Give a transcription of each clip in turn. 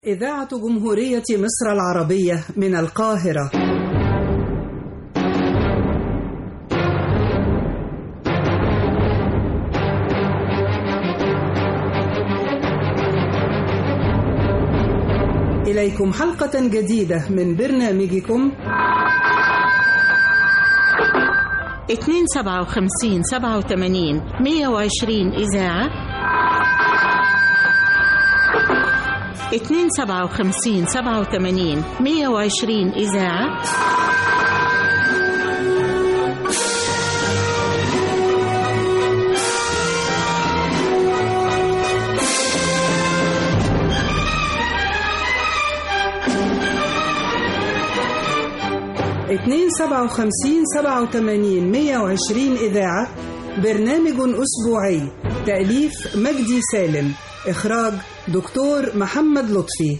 إذاعة جمهورية مصر العربية من القاهرة إليكم حلقة جديدة من برنامجكم اتنين سبعة وخمسين سبعة وتمانين مية وعشرين إذاعة اتنين سبعة وخمسين سبعة وتمانين مية وعشرين إذاعة اتنين سبعة وخمسين سبعة وتمانين مية وعشرين إذاعة برنامج أسبوعي تأليف مجدي سالم إخراج دكتور محمد لطفي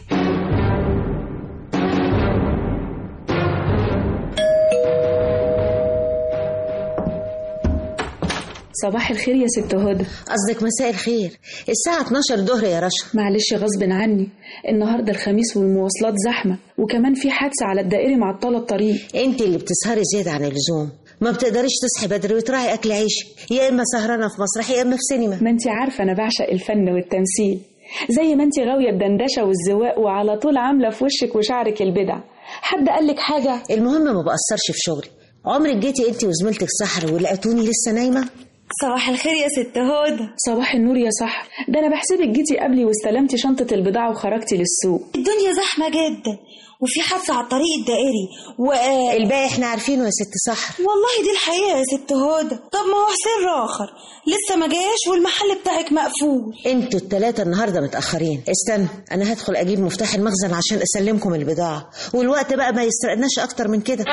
صباح الخير يا ست هدى قصدك مساء الخير الساعة 12 ظهر يا رشا معلش غصب عني النهاردة الخميس والمواصلات زحمة وكمان في حادثة على الدائري معطلة الطريق انت اللي بتسهري زيادة عن اللزوم ما بتقدريش تصحي بدري وتراعي اكل عيشك يا اما سهرانة في مسرح يا اما في سينما ما انت عارفة أنا بعشق الفن والتمثيل زي ما انت غاوية الدندشة والزواق وعلى طول عاملة في وشك وشعرك البدع حد قالك حاجة المهم ما بأثرش في شغلي عمرك جيتي انت وزميلتك سحر ولقيتوني لسه نايمة صباح الخير يا ست هدى صباح النور يا صح ده أنا بحسبك جيتي قبلي واستلمتي شنطة البضاعة وخرجتي للسوق الدنيا زحمة جدا وفي حادثة على الطريق الدائري و الباقي احنا عارفينه يا ست سحر والله دي الحقيقة يا ست هدى طب ما هو حسين راخر لسه ما جاش والمحل بتاعك مقفول انتوا التلاتة النهاردة متأخرين استنى انا هدخل اجيب مفتاح المخزن عشان اسلمكم البضاعة والوقت بقى ما يسرقناش اكتر من كده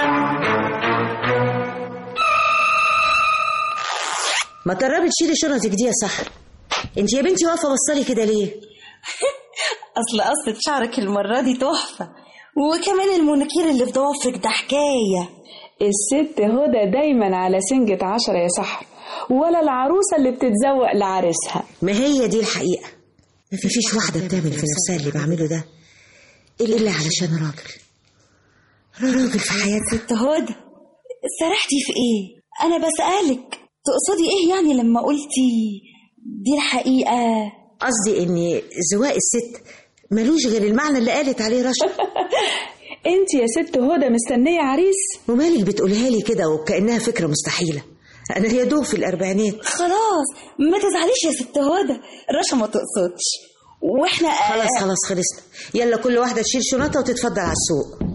ما تقربي تشيلي شنطك دي يا سحر انت يا بنتي واقفة بصلي كده ليه أصل قصة شعرك المرة دي تحفة وكمان المونيكير اللي في ضوافرك ده حكاية الست هدى دايما على سنجة عشرة يا سحر ولا العروسة اللي بتتزوق لعريسها ما هي دي الحقيقة ما فيش واحدة بتعمل في نفسها اللي بعمله ده إلا علشان راجل راجل في حياتها ست هدى سرحتي في ايه انا بسألك تقصدي ايه يعني لما قلتي دي الحقيقة قصدي إن زواق الست ملوش غير المعنى اللي قالت عليه رشا انت يا ست هدى مستنية عريس ومالك بتقولها لي كده وكأنها فكرة مستحيلة أنا يا دوب في الأربعينات خلاص ما تزعليش يا ست هدى رشا ما تقصدش واحنا خلاص خلاص خلصنا يلا كل واحدة تشيل شنطها وتتفضل على السوق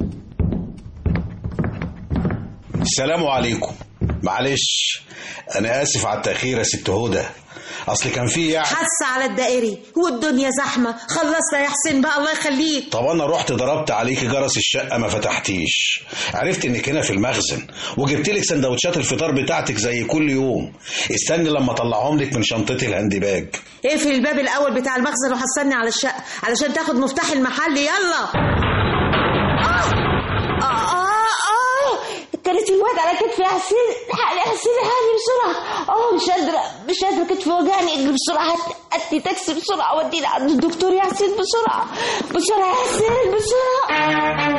السلام عليكم معلش انا اسف على التاخير يا ست هدى اصل كان في يعني حادثة على الدائري والدنيا زحمة خلصنا يا حسين بقى الله يخليك طب انا رحت ضربت عليكي جرس الشقه ما فتحتيش عرفت انك هنا في المخزن وجبت لك سندوتشات الفطار بتاعتك زي كل يوم استني لما اطلعهم لك من شنطتي الهاند باج اقفل الباب الأول بتاع المخزن وحصلني على الشقة علشان تاخد مفتاح المحل يلا آه آه آه آه كانت الواد على كتفي يا حسين الحقني يا حسين الحقني بسرعة اه مش قادرة مش قادرة كتفي وجعني اجري بسرعة هات هات لي تاكسي بسرعة وديني عند الدكتور يا حسين بسرعة بسرعة يا حسين بسرعة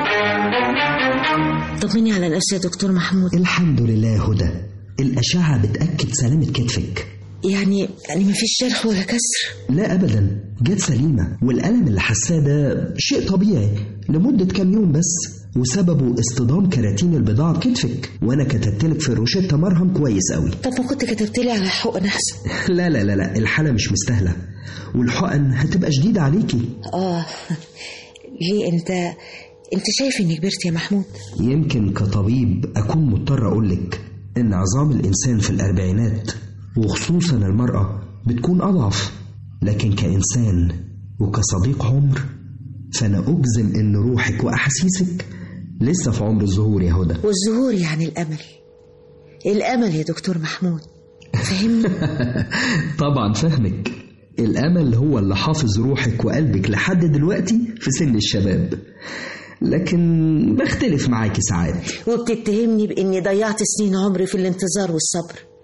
طمني على نفسي يا دكتور محمود الحمد لله هدى الأشعة بتأكد سلامة كتفك يعني يعني مفيش جرح ولا كسر لا أبدا جت سليمة والألم اللي حاساه ده شيء طبيعي لمدة كام يوم بس وسببه اصطدام كراتين البضاعة بكتفك وأنا كتبتلك في الروشتة مرهم كويس قوي طب ما كنت كتبت لي على حقن احسن لا لا لا لا الحالة مش مستاهلة والحقن هتبقى شديدة عليكي اه ليه انت انت شايف اني كبرت يا محمود يمكن كطبيب أكون مضطر أقولك إن عظام الإنسان في الأربعينات وخصوصا المرأة بتكون أضعف لكن كإنسان وكصديق عمر فأنا أجزم إن روحك وأحاسيسك لسه في عمر الظهور يا هدى والظهور يعني الامل الامل يا دكتور محمود فهمني طبعا فهمك الأمل هو اللي حافظ روحك وقلبك لحد دلوقتي في سن الشباب لكن بختلف معاكي ساعات وبتتهمني باني ضيعت سنين عمري في الانتظار والصبر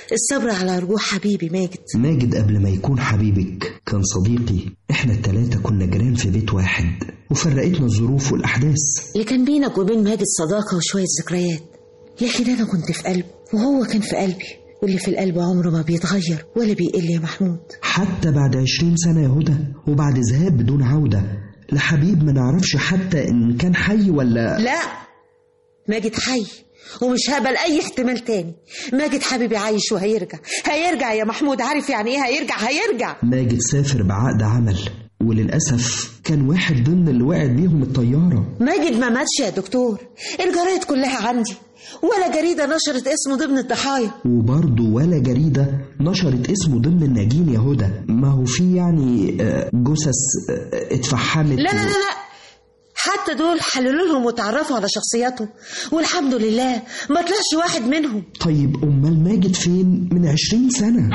الصبر على رجوع حبيبي ماجد ماجد قبل ما يكون حبيبك كان صديقي احنا التلاتة كنا جيران في بيت واحد وفرقتنا الظروف والأحداث اللي كان بينك وبين ماجد صداقة وشوية ذكريات لكن أنا كنت في قلبه وهو كان في قلبي واللي في القلب عمره ما بيتغير ولا بيقل يا محمود حتى بعد عشرين سنة يا هدى وبعد ذهاب بدون عودة لحبيب ما نعرفش حتى إن كان حي ولا لا ماجد حي ومش هقبل اي احتمال تاني ماجد حبيبي عايش وهيرجع هيرجع يا محمود عارف يعني ايه هيرجع هيرجع ماجد سافر بعقد عمل وللأسف كان واحد ضمن اللي وقعت بيهم الطيارة ماجد ما ماتش يا دكتور الجرايد كلها عندي ولا جريدة نشرت اسمه ضمن الضحايا وبرضه ولا جريدة نشرت اسمه ضمن الناجين يا هدى ما هو في يعني آه، جثث آه، اتفحمت لا لا لا لا حتى دول حللوا لهم وتعرفوا على شخصياتهم والحمد لله ما طلعش واحد منهم طيب أمال ماجد فين من عشرين سنة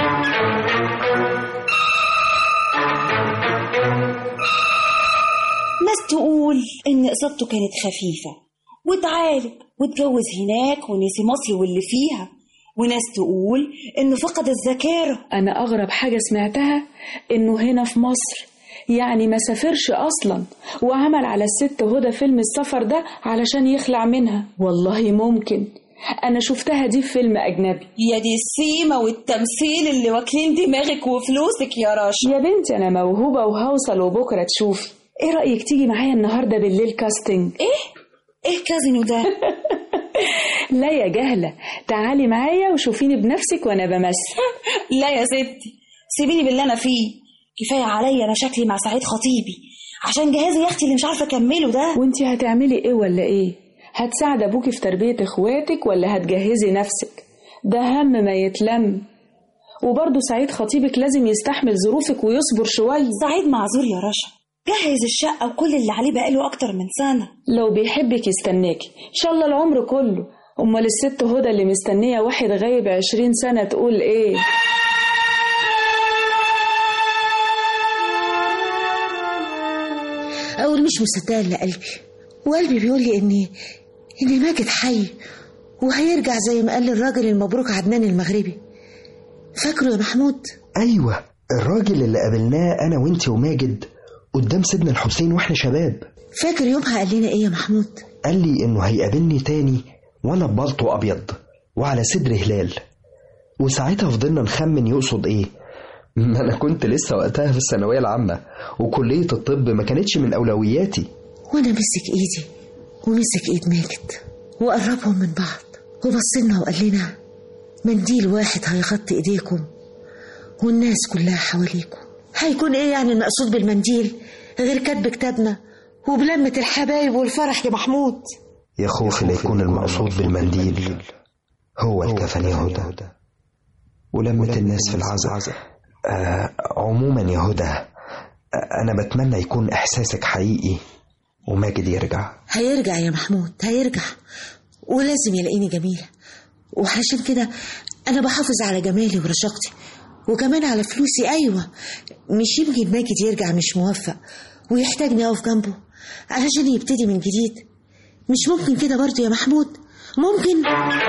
ناس تقول إن إصابته كانت خفيفة واتعالج واتجوز هناك ونسي مصر واللي فيها وناس تقول إنه فقد الذاكرة أنا أغرب حاجة سمعتها إنه هنا في مصر يعني ما سافرش أصلا وعمل على الست هدى فيلم السفر ده علشان يخلع منها والله ممكن أنا شفتها دي في فيلم أجنبي يا دي السيمة والتمثيل اللي واكلين دماغك وفلوسك يا رشا يا بنتي أنا موهوبة وهوصل وبكرة تشوفي إيه رأيك تيجي معايا النهاردة بالليل كاستنج إيه؟ إيه كازينو ده؟ لا يا جهلة تعالي معايا وشوفيني بنفسك وأنا بمثل لا يا ستي سيبيني باللي أنا فيه كفاية عليا أنا شكلي مع سعيد خطيبي عشان جهازي يا أختي اللي مش عارفة أكمله ده وانتي هتعملي ايه ولا ايه هتساعد ابوكي في تربية اخواتك ولا هتجهزي نفسك ده هم ما يتلم وبرضه سعيد خطيبك لازم يستحمل ظروفك ويصبر شوية سعيد معذور يا رشا جهز الشقة وكل اللي عليه بقاله أكتر من سنة لو بيحبك يستناكي ان شاء الله العمر كله امال الست هدى اللي مستنية واحد غايب عشرين سنة تقول ايه اقول مش مصدقه الا قلبي وقلبي بيقول لي ان ان ماجد حي وهيرجع زي ما قال الراجل المبروك عدنان المغربي فاكره يا محمود أيوة الراجل اللي قابلناه أنا وإنتي وماجد قدام سيدنا الحسين وإحنا شباب فاكر يومها قال لنا ايه يا محمود قال لي إنه هيقابلني تاني وأنا ببلطو أبيض وعلى صدر هلال وساعتها فضلنا نخمن يقصد إيه ما أنا كنت لسه وقتها في الثانوية العامة وكلية الطب ما كانتش من أولوياتي وانا مسك ايدي ومسك ايد ماجد وقربهم من بعض وبصلنا وقال لنا منديل واحد هيغطي ايديكم والناس كلها حواليكم هيكون ايه يعني المقصود بالمنديل غير كتب كتابنا وبلمة الحبايب والفرح يا محمود يا خوف لا يكون المقصود بالمنديل هو الكفن يا هدى ولمة الناس في العزاء آه عموما يا هدى آه أنا بتمنى يكون إحساسك حقيقي وماجد يرجع هيرجع يا محمود هيرجع ولازم يلاقيني جميلة وعشان كده أنا بحافظ على جمالي ورشاقتي وكمان على فلوسي أيوة مش يمكن ماجد يرجع مش موفق ويحتاجني أقف جنبه علشان يبتدي من جديد مش ممكن كده برضو يا محمود ممكن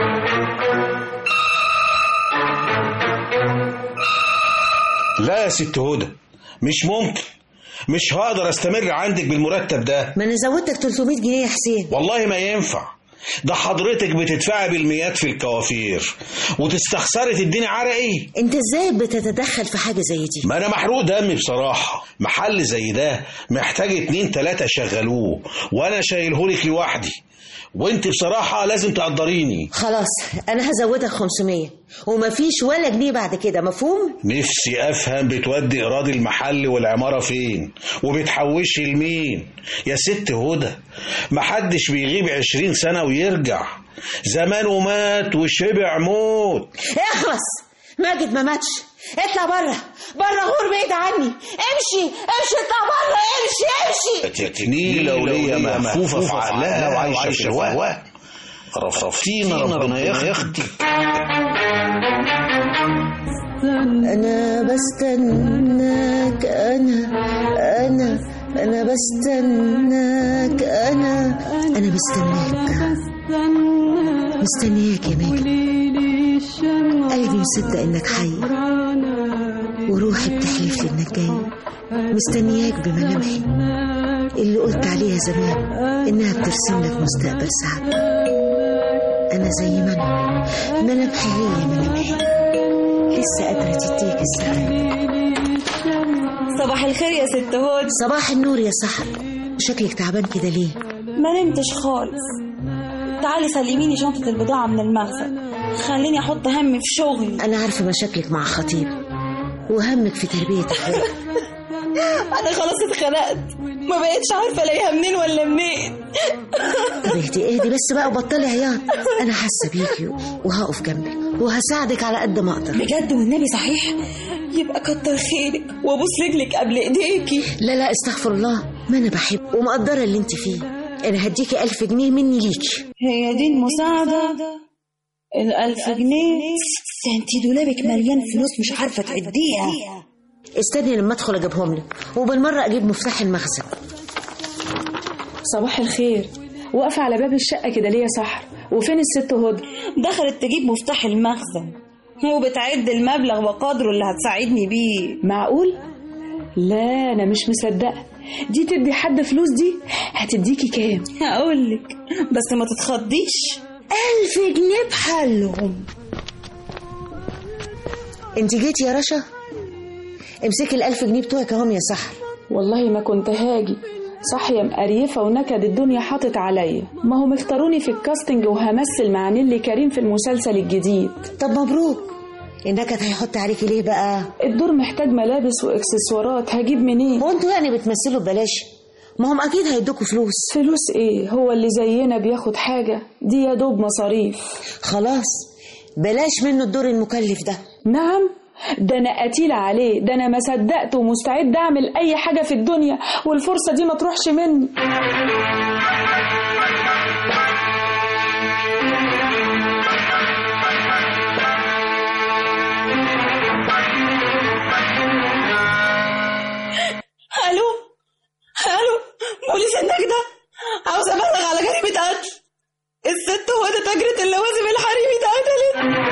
لا يا ست هدى مش ممكن مش هقدر استمر عندك بالمرتب ده ما أنا زودتك 300 جنيه يا حسين والله ما ينفع ده حضرتك بتدفعي بالمئات في الكوافير وتستخسري تديني عرقي أنت إزاي بتتدخل في حاجة زي دي ما انا محروق دمي بصراحة محل زي ده محتاج اتنين تلاتة شغلوه وانا شايلهولك لوحدي وانت بصراحة لازم تقدريني خلاص أنا هزودك 500 ومفيش ولا جنيه بعد كده مفهوم؟ نفسي افهم بتودي ايراد المحل والعمارة فين وبتحوشي لمين يا ست هدى محدش بيغيب عشرين سنة ويرجع زمانه مات وشبع موت اخلص ماجد ما ماتش اطلع بره بره غور بعيد عني امشي امشي اطلع بره امشي امشي نيلة ولية مهفوفة في عقلها وعايشة في الهواء رفرفتينا ربنا ياخدك انا بستناك انا انا انا بستناك انا انا بستناك مستنياك يا ماجد قلبي مصدق انك حي وروحي بتحلف لي انك جاي مستنياك بملامحي اللي قلت عليها زمان انها بترسم لك مستقبل سعد انا زي ما انا ملامحي هي ملامحي لسه قادره تديك السعاده صباح الخير يا ست هود صباح النور يا سحر شكلك تعبان كده ليه ما نمتش خالص تعالي سلميني شنطة البضاعة من المخزن خليني أحط همي في شغلي انا عارفه مشاكلك مع خطيب وهمك في تربيه اخوك أنا خلاص اتخنقت ما بقتش عارفة ألاقيها منين ولا منين طب اهدي اهدي بس بقى وبطلي عياط انا حاسه بيكي وهقف جنبك وهساعدك على قد ما اقدر بجد والنبي صحيح يبقى كتر خيرك وابوس رجلك قبل ايديكي لا لا استغفر الله ما انا بحب ومقدره اللي انت فيه انا هديكي ألف جنيه مني ليكي هي دي المساعدة الألف جنيه ده انتي دولابك مليان فلوس مش عارفة تعديها استني لما ادخل اجيبهم لك وبالمره اجيب مفتاح المخزن صباح الخير واقفة على باب الشقة كده ليه يا سحر وفين الست هدى دخلت تجيب مفتاح المخزن وبتعد المبلغ وقدره اللي هتساعدني بيه معقول لا انا مش مصدقة دي تدي حد فلوس دي هتديكي كام هقولك بس ما تتخضيش ألف جنيه بحالهم انت جيتي يا رشا امسكي الألف جنيه بتوعك اهم يا سحر والله ما كنت هاجي صاحية مقريفة ونكد الدنيا حاطط عليا ما هم اختاروني في الكاستنج وهمثل مع نيلي كريم في المسلسل الجديد طب مبروك النكد هيحط عليكي ليه بقى الدور محتاج ملابس واكسسوارات هجيب منين هو انتوا يعني بتمثلوا ببلاش ما هم اكيد هيدوكوا فلوس فلوس ايه هو اللي زينا بياخد حاجة دي يا دوب مصاريف خلاص بلاش منه الدور المكلف ده نعم ده انا قتيلة عليه ده انا ما صدقت ومستعد اعمل اي حاجة في الدنيا والفرصة دي ما تروحش مني الو الو بوليس النجدة عاوز ابلغ على جريمة قتل الست هدى تاجرة اللوازم الحريمي اتقتلت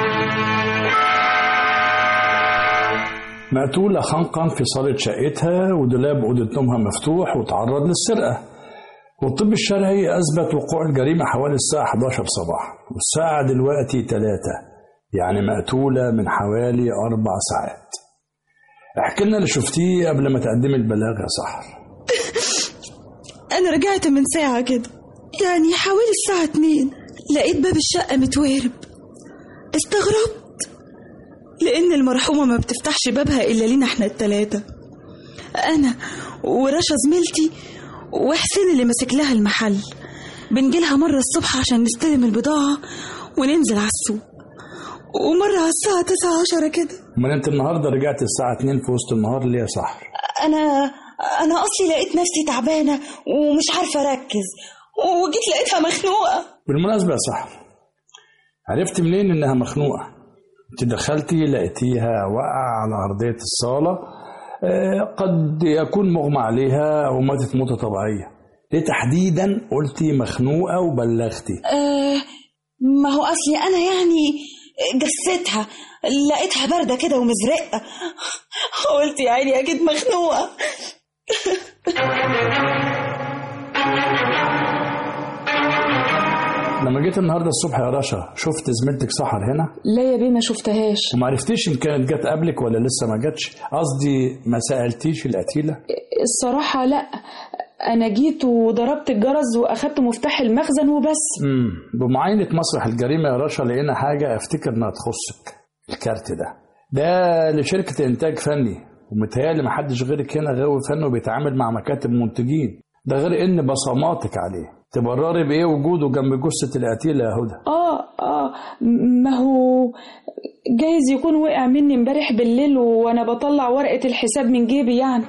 مقتولة خنقا في صالة شقتها ودولاب أوضة نومها مفتوح وتعرض للسرقة والطب الشرعي أثبت وقوع الجريمة حوالي الساعة 11 صباح والساعة دلوقتي 3 يعني مقتولة من حوالي أربع ساعات احكي لنا اللي شفتيه قبل ما تقدمي البلاغ يا سحر أنا رجعت من ساعة كده يعني حوالي الساعة اتنين لقيت باب الشقة متوارب استغربت لأن المرحومة ما بتفتحش بابها إلا لينا احنا التلاتة أنا ورشا زميلتي وحسين اللي ماسك لها المحل بنجيلها مرة الصبح عشان نستلم البضاعة وننزل على السوق ومرة على الساعة تسعة عشرة كده امال انت النهارده رجعت الساعة 2 في وسط النهار ليه يا سحر؟ انا انا اصلي لقيت نفسي تعبانة ومش عارفة اركز وجيت لقيتها مخنوقة بالمناسبة يا سحر عرفت منين انها مخنوقة؟ انت دخلتي لقيتيها واقعة على أرضية الصالة آه، قد يكون مغمى عليها أو ماتت موتة طبيعية ليه تحديدا قلتي مخنوقة وبلغتي أه ما هو اصلي انا يعني جستها لقيتها باردة كده ومزرقة قلت يا عيني اكيد مخنوقة لما جيت النهارده الصبح يا رشا شفت زميلتك سحر هنا لا يا بيه ما شفتهاش وما عرفتيش ان كانت جت قبلك ولا لسه ما جاتش قصدي ما سالتيش القتيله الصراحة لا أنا جيت وضربت الجرس وأخدت مفتاح المخزن وبس امم بمعاينه مسرح الجريمه يا رشا لقينا حاجه افتكر انها تخصك الكارت ده ده لشركه انتاج فني ومتهيألي محدش غيرك هنا غاوي فن وبيتعامل مع مكاتب منتجين ده غير ان بصماتك عليه تبرري بايه وجوده جنب جثه القتيله يا هدى آه آه ما هو جايز يكون وقع مني امبارح بالليل وأنا بطلع ورقة الحساب من جيبي يعني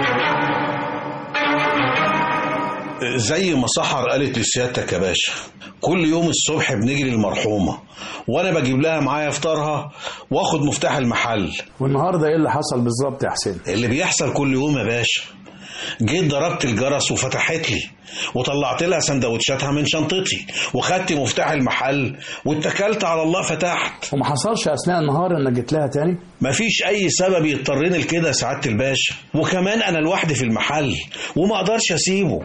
زي ما سحر قالت لسيادتك يا باشا كل يوم الصبح بنيجي للمرحومة وانا بجيب لها معايا افطارها واخد مفتاح المحل والنهارده ايه اللي حصل بالظبط يا حسين اللي بيحصل كل يوم يا باشا جيت ضربت الجرس وفتحت لي وطلعت لها سندوتشاتها من شنطتي وخدت مفتاح المحل واتكلت على الله فتحت وما حصلش اثناء النهار انك جيت لها تاني مفيش اي سبب يضطرني لكده يا سعاده الباشا وكمان انا لوحدي في المحل وما اقدرش اسيبه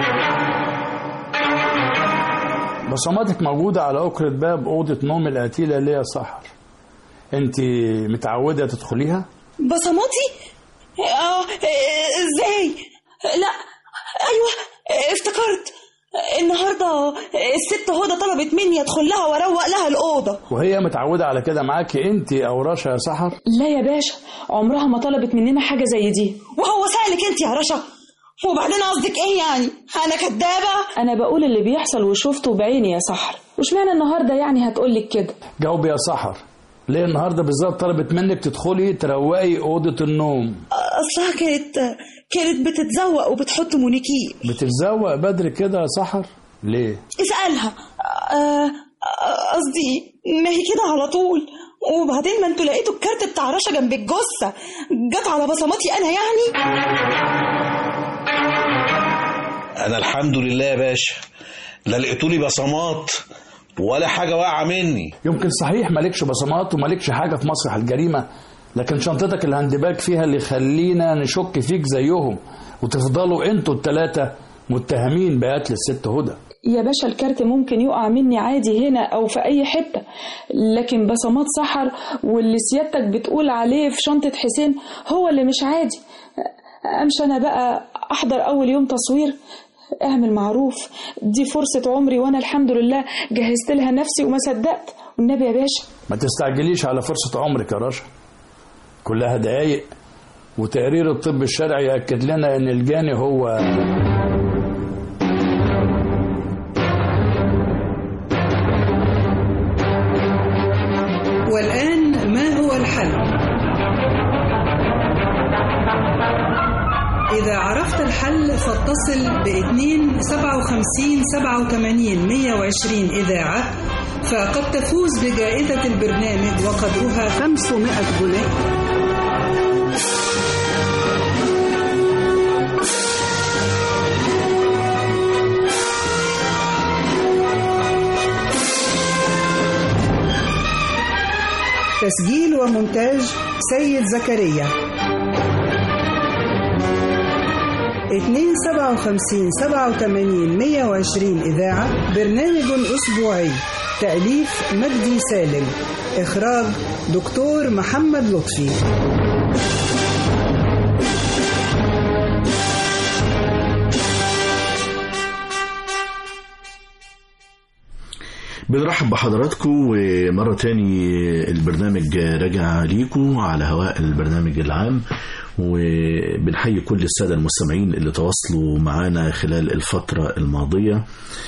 بصماتك موجودة على أكرة باب أوضة نوم القتيلة اللي هي سحر أنت متعودة تدخليها؟ بصماتي اه آه، ازاي لا ايوه آه، افتكرت النهارده الست هدى طلبت مني ادخل لها واروق لها الاوضه وهي متعودة على كده معاكي أنت أو رشا يا سحر؟ لا يا باشا عمرها ما طلبت مننا حاجة زي دي وهو سألك انت يا رشا وبعدين قصدك ايه يعني انا كدابه أنا بقول اللي بيحصل وشفته بعيني يا سحر وش معنى النهاردة يعني هتقولك كده جاوبي يا سحر ليه النهارده بالذات طلبت منك تدخلي تروقي أوضة النوم اصلها كانت كانت بتتزوق وبتحط مونيكير بتتزوق بدري كده يا سحر؟ ليه؟ اسألها آه، آه، قصدي ما هي كده على طول وبعدين ما انتوا لقيتوا الكارت بتاع رشا جنب الجثة جت على بصماتي انا يعني انا الحمد لله يا باشا لا لقيتولي بصمات ولا حاجه واقعه مني يمكن صحيح مالكش بصمات ومالكش حاجة في مسرح الجريمة لكن شنطتك الهاندباج فيها اللي يخلينا نشك فيك زيهم وتفضلوا انتوا التلاتة متهمين بقتل الست هدى يا باشا الكارت ممكن يقع مني عادي هنا أو في أي حتة لكن بصمات سحر واللي سيادتك بتقول عليه في شنطة حسين هو اللي مش عادي أمشي أنا بقى أحضر أول يوم تصوير اعمل معروف دي فرصة عمري وأنا الحمد لله جهزت لها نفسي وما صدقت والنبي يا باشا ما تستعجليش على فرصة عمرك يا رشا كلها دقايق وتقرير الطب الشرعي يأكد لنا ان الجاني هو والآن ما هو الحل؟ إذا عرفت الحل فاتصل ب 2 57 87 120 إذاعة فقد تفوز بجائزة البرنامج وقدرها 500 جنيه تسجيل ومونتاج سيد زكريا 2 57 87 120 إذاعة برنامج أسبوعي تأليف مجدي سالم إخراج دكتور محمد لطفي بنرحب بحضراتكم ومرة تاني البرنامج راجع ليكم على هواء البرنامج العام وبنحيي كل السادة المستمعين اللي تواصلوا معانا خلال الفترة الماضية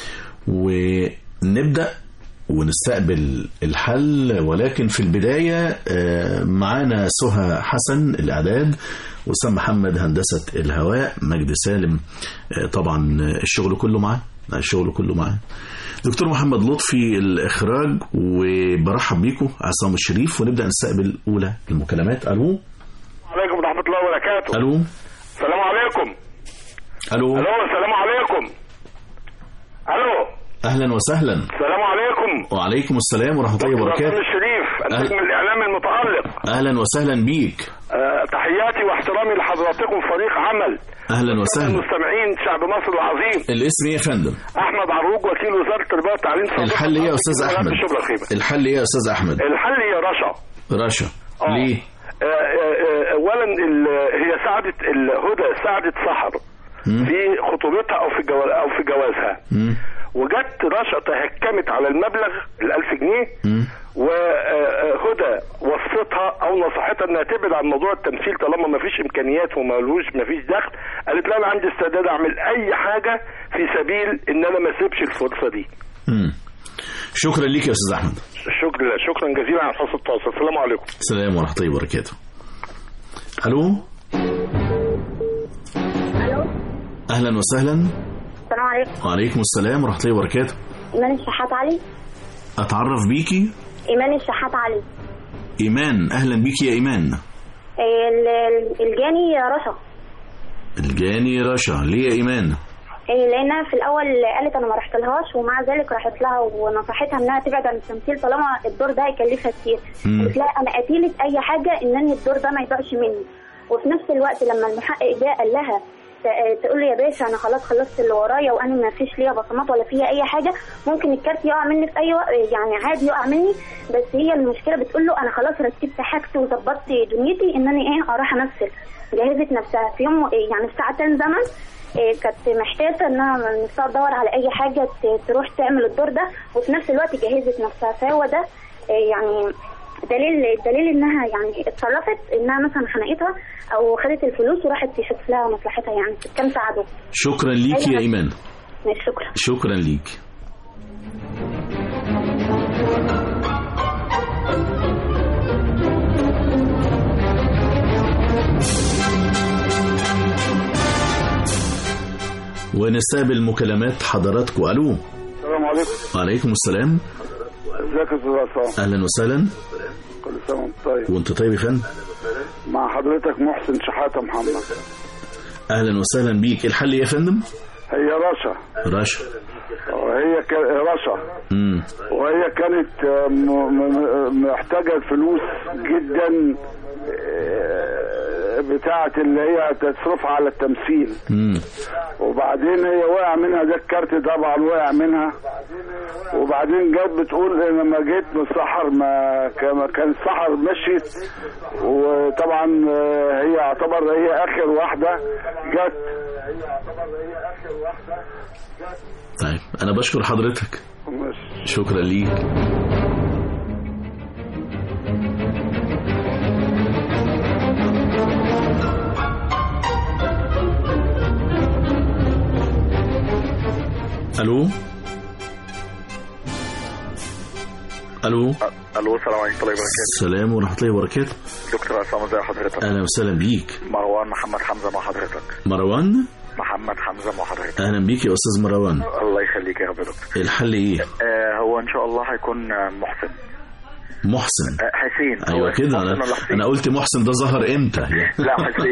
ونبدأ ونستقبل الحل ولكن في البداية آه، معانا سهى حسن الإعداد وسام محمد هندسة الهواء مجد سالم آه، طبعا الشغل كله معاه الشغل كله معاه دكتور محمد لطفي الإخراج وبرحب بيكم عصام الشريف ونبدأ نستقبل أولى المكالمات ألو عليكم ورحمة الله وبركاته ألو السلام عليكم ألو الو السلام عليكم الو أهلا وسهلا السلام عليكم وعليكم السلام ورحمة الله دكتور وبركاته عصام الشريف النجم أهلا. الاعلامي المتالق أهلا وسهلا بيك آه تحياتي واحترامي لحضراتكم فريق عمل أهلا وسهلا المستمعين شعب مصر العظيم الاسم إيه يا فندم احمد عروج وكيل وزاره التربيه والتعليم سابقاً الحل إيه يا أستاذ في أحمد شبرا الخيمه الحل إيه يا أستاذ أحمد الحل يا رشا رشا آه. ليه آه، آه، آه، اولا ال- هي ساعدت الهدى ساعدت سحر مم. في خطوبتها او في جواز او في جوازها مم. وجت رشا تهكمت على المبلغ الألف جنيه مم. وهدى وصفتها او نصحتها انها تبعد عن موضوع التمثيل طالما ما فيش امكانيات ومالوش ما فيش دخل قالت لها انا عندي استعداد اعمل اي حاجه في سبيل ان انا ما اسيبش الفرصه دي مم. شكرا ليك يا أستاذ أحمد شكرا شكرا جزيلا على حسن التواصل السلام عليكم السلام ورحمة الله وبركاته ألو أهلا وسهلا السلام عليكم وعليكم السلام ورحمة الله وبركاته إيمان الشحات علي أتعرف بيكي إيمان الشحات علي إيمان أهلا بيكي يا إيمان ال- ال- الجاني رشا الجاني رشا ليه يا ايمان إيه لانها في الاول قالت انا ما رحتلهاش ومع ذلك راحت لها ونصحتها انها تبعد عن التمثيل طالما الدور ده هيكلفها كتير مم. قلت لها انا قتيلة اي حاجه ان أنا الدور ده ما يضيعش مني وفي نفس الوقت لما المحقق جه قال لها ت- تقول له يا باشا انا خلاص خلصت اللي ورايا وانا ما فيش ليا بصمات ولا فيها اي حاجه ممكن الكارت يقع مني في اي وقت يعني عادي يقع مني بس هي المشكله بتقول له انا خلاص رتبت حاجتي وظبطت دنيتي ان انا ايه اروح امثل جهزت نفسها في يوم يعني في ساعتين زمن إيه، كانت محتاجه انها نفسها تدور على اي حاجه ت- تروح تعمل الدور ده وفي نفس الوقت جهزت نفسها فهو ده إيه، يعني دليل دليل انها يعني اتصرفت انها مثلا خنقتها او خدت الفلوس وراحت تشوف لها مصلحتها يعني كام ساعده شكرا ليك يا ايمان ماشي شكرا شكرا ليك ونستقبل مكالمات حضراتكم الو السلام عليكم وعليكم السلام ازيك يا استاذ عصام اهلا وسهلا كل سنه وانت طيب وانت طيب يا فندم مع حضرتك محسن شحاته محمد اهلا وسهلا بيك إيه الحل يا فندم هي رشا رشا وهي ك... رشا امم وهي كانت آه، م... م... محتاجه الفلوس جدا آه، بتاعه اللي هي تصرفها على التمثيل امم وبعدين هي وقع منها ده الكارت طبعا وقع منها وبعدين جت بتقول إن لما جيت من السحر ما كان ما كان السحر مشيت وطبعا آه، هي يعتبر هي اخر واحده جت طيب انا بشكر حضرتك شكرا ليك الو الو الو السلام عليكم ورحمه الله وبركاته السلام ورحمه الله وبركاته دكتور عصام ازي حضرتك اهلا وسهلا بيك مروان محمد حمزه مع حضرتك مروان محمد حمزه مع حضرتك اهلا بيك يا استاذ مروان الله يخليك يا رب يا دكتور الحل ايه آه هو ان شاء الله هيكون آه، محسن محسن آه حسين ايوه هو كده محسن انا ولا حسين؟ انا قلت محسن ده ظهر امتى لا حسين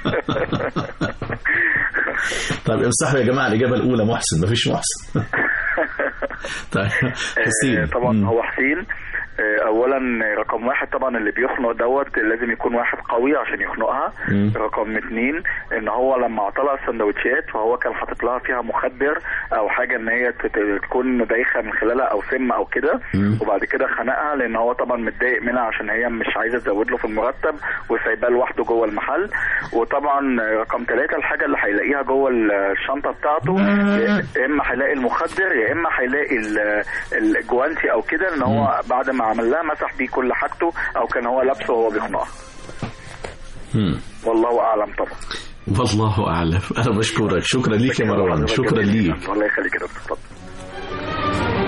طيب امسحوا يا جماعه الاجابه الاولى محسن مفيش محسن طيب حسين آه، طبعا هو حسين آه، اولا رقم واحد طبعا اللي بيخنق دوت لازم يكون واحد قوي عشان يخنقها مم. رقم اتنين ان هو لما عطلها السندوتشات فهو كان حاطط لها فيها مخدر او حاجه ان هي تت- تكون دايخه من خلالها او سم او كده مم. وبعد كده خنقها لان هو طبعا متضايق منها عشان هي مش عايزه تزود له في المرتب وسايباه لوحده جوه المحل وطبعا رقم ثلاثة الحاجه اللي هيلاقيها جوه الشنطه بتاعته يا اما هيلاقي المخدر يا اما هيلاقي ال- الجوانتي او كده ان هو بعد ما عمل لها مسح بيه كل حاجته او كان هو لابسه وهو بيخنقها مم. والله اعلم طبعا والله اعلم انا بشكرك شكرا ليك يا مروان شكرا ليك الله يخليك يا دكتور اتفضل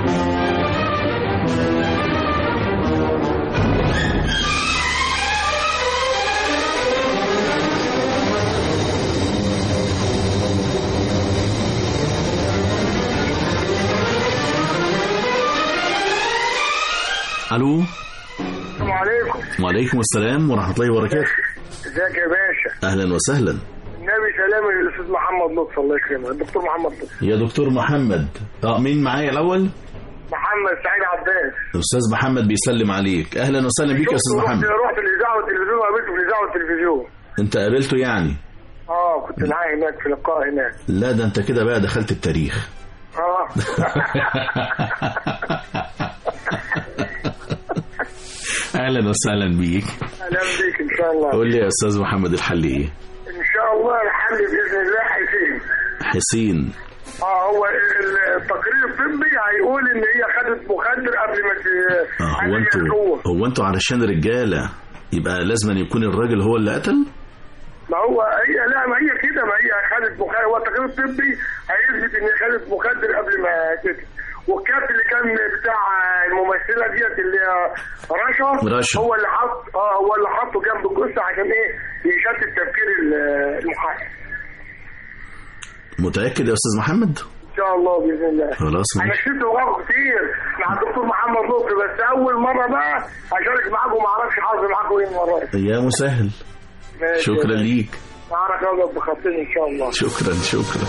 الو السلام عليكم وعليكم السلام ورحمه الله وبركاته ازيك يا باشا اهلا وسهلا النبي سلام الاستاذ محمد لطفي الله يكرمك الدكتور محمد لطفي يا دكتور محمد اه مين معايا الاول محمد سعيد عباس استاذ محمد بيسلم عليك اهلا وسهلا بيك يا استاذ رحت- محمد رحت الاذاعه والتلفزيون وقابلته في الاذاعه والتلفزيون انت قابلته يعني اه كنت معاه هناك في لقاء هناك لا ده انت كده بقى دخلت التاريخ اه اهلا وسهلا بيك اهلا بيك ان شاء الله قول لي يا استاذ محمد الحل ايه ان شاء الله الحل باذن الله هيفيد حسين اه هو ال- التقرير الطبي هيقول ان هي خدت مخدر قبل ما ت- اه قبل هو ما انتوا تقوم. هو انتوا علشان رجاله يبقى لازم أن يكون الراجل هو اللي قتل ما هو هي لا ما هي كده ما هي خدت مخدر هو التقرير الطبي هيثبت ان هي خدت مخدر قبل ما تقتل والكارت اللي كان بتاع الممثله ديت اللي هي رشا رشا. هو اللي حط اه هو اللي حطه جنب الجثه عشان ايه يشتت تفكير ال- المحقق متاكد يا استاذ محمد ان شاء الله باذن الله خلاص انا ماشي كسبت وقعه كتير مع الدكتور محمد لطفي بس اول مره بقى اشارك معاكم ما اعرفش حظي معاكم ايه المره دي يا مسهل ماشي. شكرا ليك معاك ابيض بخطين ان شاء الله شكرا شكرا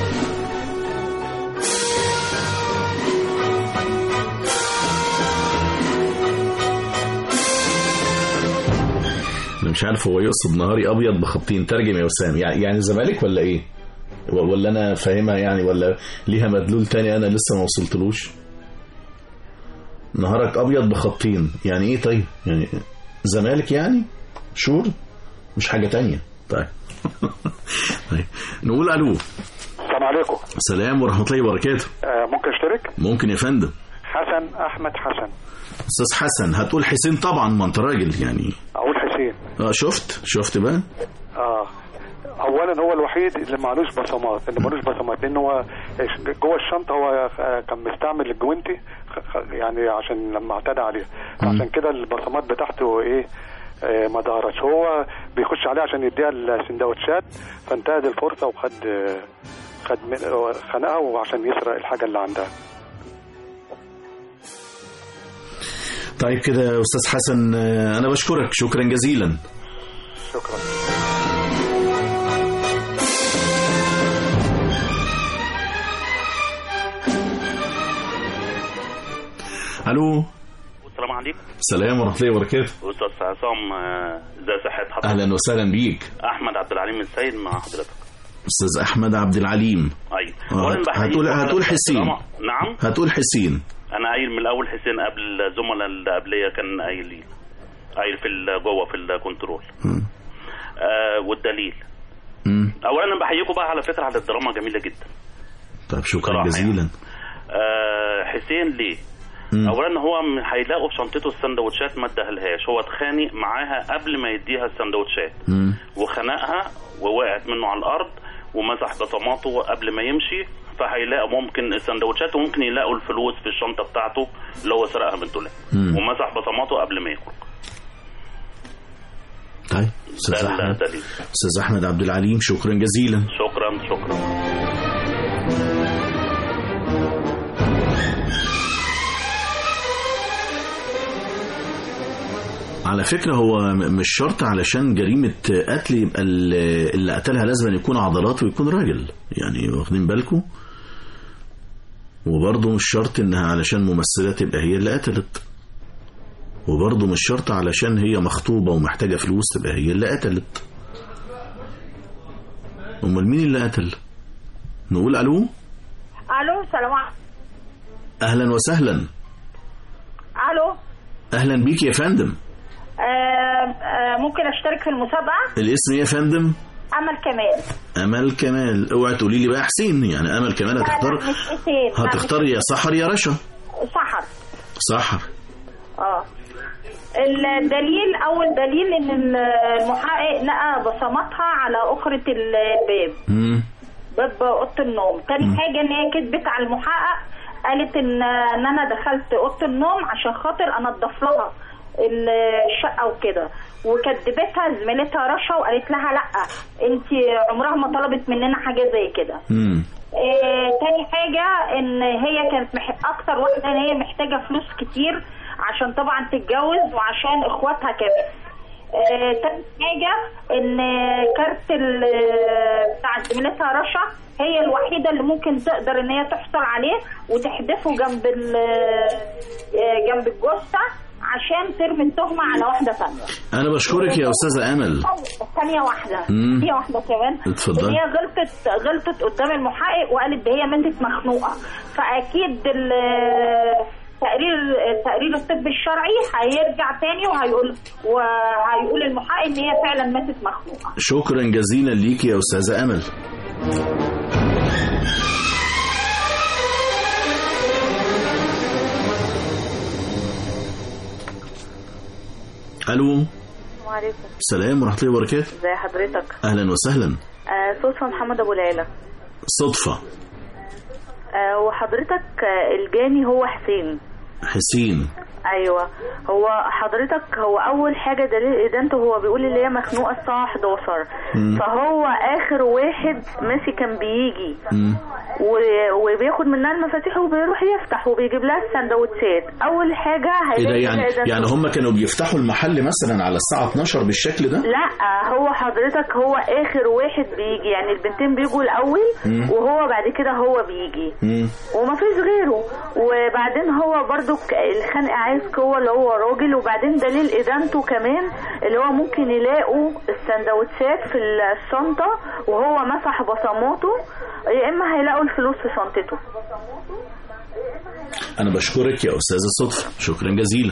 انا مش عارف هو يقصد نهاري ابيض بخطين ترجم يا وسام يعني يعني الزمالك ولا ايه و- ولا انا فاهمها يعني ولا ليها مدلول تاني انا لسه ما وصلتلوش نهارك ابيض بخطين يعني ايه طيب يعني زمالك يعني شور مش حاجه تانية طيب طيب نقول الو السلام عليكم السلام ورحمه الله وبركاته آه ممكن اشترك ممكن يا فندم حسن احمد حسن استاذ حسن هتقول حسين طبعا ما انت راجل يعني اقول حسين اه شفت شفت بقى اه اولا هو الوحيد اللي معلوش بصمات اللي معلوش بصمات لان هو جوه الشنطه هو آه، كان مستعمل الجوينتي خ- خ- يعني عشان لما اعتدى عليه عشان كده البصمات بتاعته ايه آه، ما ظهرتش هو بيخش عليه عشان يديها السندوتشات فانتهز الفرصه وخد آه، خد من- خنقها وعشان يسرق الحاجه اللي عندها طيب كده يا استاذ حسن آه، انا بشكرك شكرا جزيلا شكرا الو السلام عليكم السلام ورحمه الله وبركاته استاذ عصام آه، ازي صحه حضرتك اهلا وسهلا بيك احمد عبد العليم السيد مع حضرتك استاذ احمد عبد العليم ايوه آه، أولاً هت- بحييكم هتقول على هتقول حسين الدراما. نعم هتقول حسين انا قايل من الاول حسين قبل الزملاء اللي قبليه كان قايل لي قايل في ال- جوه في الكنترول آه والدليل مم. اولا انا بحييكم بقى على فكره على الدراما جميله جدا طيب شكرا بصراحة جزيلا آه حسين ليه مم. اولا هو م- هيلاقوا في شنطته السندوتشات ما اداهالهاش هو اتخانق معاها قبل ما يديها السندوتشات مم. وخنقها ووقعت منه على الارض ومسح بصماته قبل ما يمشي فهيلاقوا ممكن السندوتشات وممكن يلاقوا الفلوس في الشنطه بتاعته اللي هو سرقها من دولاب مم. ومسح بصماته قبل ما يخرج طيب استاذ ده احمد الدليل استاذ احمد عبد العليم شكرا جزيلا شكرا شكرا على فكرة هو م- مش شرط علشان جريمة قتل يبقى ال- اللي قتلها لازم يكون عضلات ويكون راجل يعني واخدين بالكم وبرضه مش شرط انها علشان ممثلة تبقى هي اللي قتلت وبرضه مش شرط علشان هي مخطوبة ومحتاجة فلوس تبقى هي اللي قتلت امال مين اللي قتل نقول الو الو السلام عليكم اهلا وسهلا الو اهلا بيك يا فندم آه آه ممكن اشترك في المسابقه الاسم ايه يا فندم امل كمال امل كمال اوعي تقولي لي بقى حسين يعني امل كمال هتختار لا، لا، مش حسين لا، هتختار مش- يا سحر يا رشا سحر سحر اه الدليل اول دليل ان المحقق لقى بصماتها على اخرة الباب مم. باب اوضه النوم تاني حاجه ان هي كدبت على المحقق قالت ان ان انا دخلت اوضه النوم عشان خاطر انضف لها الشقه وكده وكدبتها زميلتها رشا وقالت لها لا انت عمرها ما طلبت مننا حاجه زي كده مم. آه، تاني حاجة ان هي كانت مح... اكتر واحدة ان هي محتاجة فلوس كتير عشان طبعا تتجوز وعشان اخواتها كمان آه، تاني حاجة ان كارت ال- بتاع زميلتها رشا هي الوحيدة اللي ممكن تقدر ان هي تحصل عليه وتحدفه جنب ال- آه، جنب الجثة عشان ترمي التهمة على واحدة ثانية انا بشكرك يا استاذه امل ثانية واحدة مم. ثانية واحدة كمان اتفضلي. إن هي غلطت غلطت قدام المحقق وقالت ده هي ماتت مخنوقة فأكيد ال- تقرير تقرير الطب الشرعي هيرجع تاني وهيقول وهيقول المحقق ان هي فعلا ماتت مخنوقة شكرا جزيلا ليك يا استاذه امل الو وعليكم السلام ورحمه الله وبركاته ازي حضرتك اهلا وسهلا آه صدفة محمد ابو العيلة صدفه آه وحضرتك آه الجاني هو حسين حسين ايوه هو حضرتك هو اول حاجه دليل ادانته هو بيقول اللي هي مخنوقه الساعه 11 مم. فهو اخر واحد ماشي كان بيجي مم. و- وبياخد منها المفاتيح وبيروح يفتح وبيجيب لها السندوتشات اول حاجه ايه ده هيلاقي يعني كده إدانته. يعني هم كانوا بيفتحوا المحل مثلا على الساعة 12 بالشكل ده لا هو حضرتك هو اخر واحد بيجي يعني البنتين بيجوا الاول مم. وهو بعد كده هو بيجي مم. ومفيش غيره وبعدين هو برضو ك- الخانق عايز قوة اللي هو راجل وبعدين دليل ادانته كمان اللي هو ممكن يلاقوا السندوتشات في الشنطة وهو مسح بصماته يا اما هيلاقوا الفلوس في شنطته انا بشكرك يا استاذة صدفة شكرا جزيلا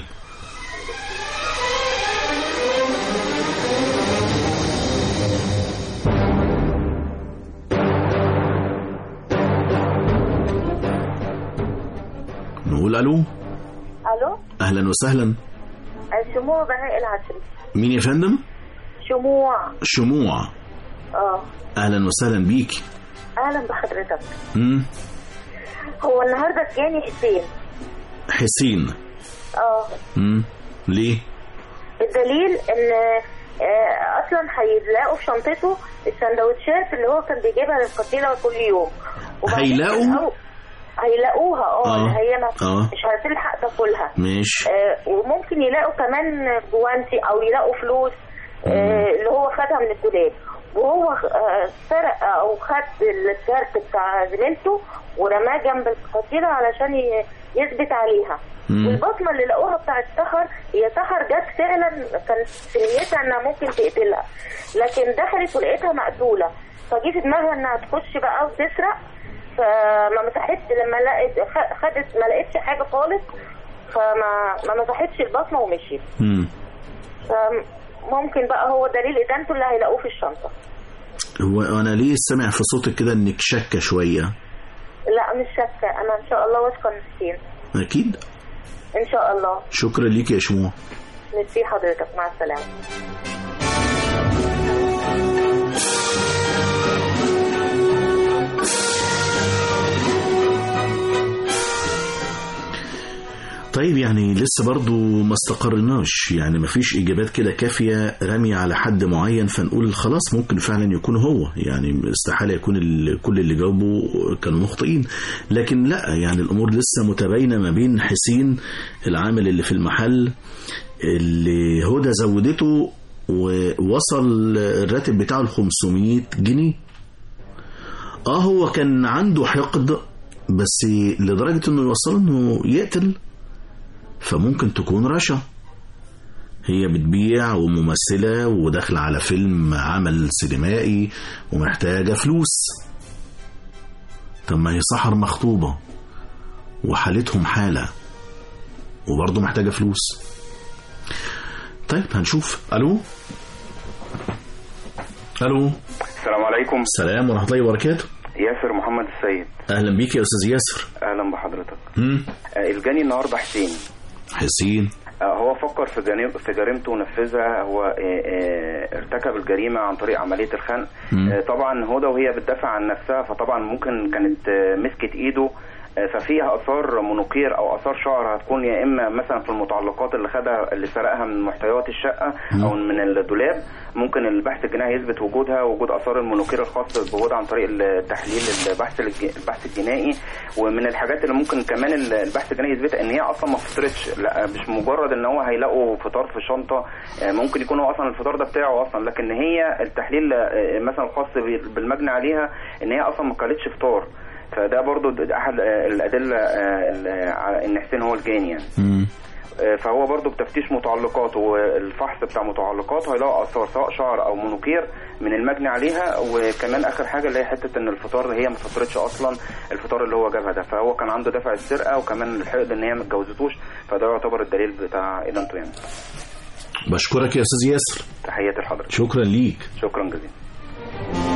نقول الو الو اهلا وسهلا شموع بهاء العشري مين يا فندم شموع شموع اه اهلا وسهلا بيك اهلا بحضرتك مم. هو النهارده جاني حسين حسين اه مم. ليه الدليل ان آه، اصلا هيلاقوا في شنطته السندوتشات اللي هو كان بيجيبها للقتيله كل يوم وبعدين هيلاقوا؟ أو- هيلاقوها اه آه. اللي هي ما آه. مش هتلحق تاكلها ماشي آه، وممكن يلاقوا كمان جوانتي او يلاقوا فلوس آه، اللي هو خدها من الدولاب وهو آه، سرق او خد الكارت بتاع زميلته ورماه جنب القتيله علشان ي- يثبت عليها مم. والبصمه اللي لقوها بتاعت سحر هي سحر جت فعلا كانت في نيتها انها ممكن تقتلها لكن دخلت ولقيتها مقتوله فجي في دماغها انها تخش بقى وتسرق فما مسحتش لما لقت خ- خدت ما لقيتش حاجه خالص فما ما مسحتش البصمه ومشيت مم. فممكن بقى هو دليل ادانته اللي هيلاقوه في الشنطه هو انا ليه سامع في صوتك كده انك شاكه شويه لا مش شاكه انا ان شاء الله واثقه من حسين اكيد ان شاء الله شكرا ليك يا شموع ميرسي حضرتك مع السلامه طيب يعني لسه برضو ما استقرناش يعني ما فيش اجابات كده كافيه راميه على حد معين فنقول خلاص ممكن فعلا يكون هو يعني استحاله يكون ال- كل اللي جاوبوا كانوا مخطئين لكن لا يعني الامور لسه متباينه ما بين حسين العامل اللي في المحل اللي هدى زودته ووصل الراتب بتاعه ل 500 جنيه اه هو كان عنده حقد بس لدرجه انه يوصله انه يقتل فممكن تكون رشا هي بتبيع وممثلة وداخلة على فيلم عمل سينمائي ومحتاجة فلوس طب ما هي سحر مخطوبة وحالتهم حالة وبرضه محتاجة فلوس طيب هنشوف ألو ألو السلام عليكم السلام ورحمة الله وبركاته ياسر محمد السيد أهلا بيك يا أستاذ ياسر اهلا بحضرتك مم. آه، الجاني النهارده حسين حسين آه، هو فكر في جريم- في جريمته ونفذها هو آه، آه، ارتكب الجريمه عن طريق عمليه الخنق مم. آه، طبعا هدى وهي بتدافع عن نفسها فطبعا ممكن كانت آه، مسكت ايده آه، ففيها اثار منوكير او اثار شعر هتكون يا اما مثلا في المتعلقات اللي خدها اللي سرقها من محتويات الشقه او من الدولاب ممكن البحث الجنائي يثبت وجودها وجود اثار المنوكير الخاص بوجودها عن طريق التحليل البحث الج- البحث الجنائي ومن الحاجات اللي ممكن كمان البحث الجنائي يثبتها ان هي اصلا ما فطرتش لا مش مجرد ان هو هيلاقوا فطار في شنطه آه، ممكن يكون هو اصلا الفطار ده بتاعه اصلا لكن هي التحليل آه، مثلا الخاص بال- بالمجني عليها ان هي اصلا ما كلتش فطار فده برضو ده احد آه، الادله آه، ال- على ان حسين هو الجاني يعني آه، فهو برضو بتفتيش متعلقاته والفحص بتاع متعلقاته هيلاقوا اثار سواء شعر او منوكير من المجني عليها وكمان اخر حاجه اللي هي حته ان الفطار هي ما فطرتش اصلا الفطار اللي هو جابها ده فهو كان عنده دافع السرقه وكمان الحقد ان هي ما اتجوزتوش فده يعتبر الدليل بتاع ادانته يعني بشكرك يا أستاذ ياسر تحياتي لحضرتك شكرا ليك شكرا جزيلا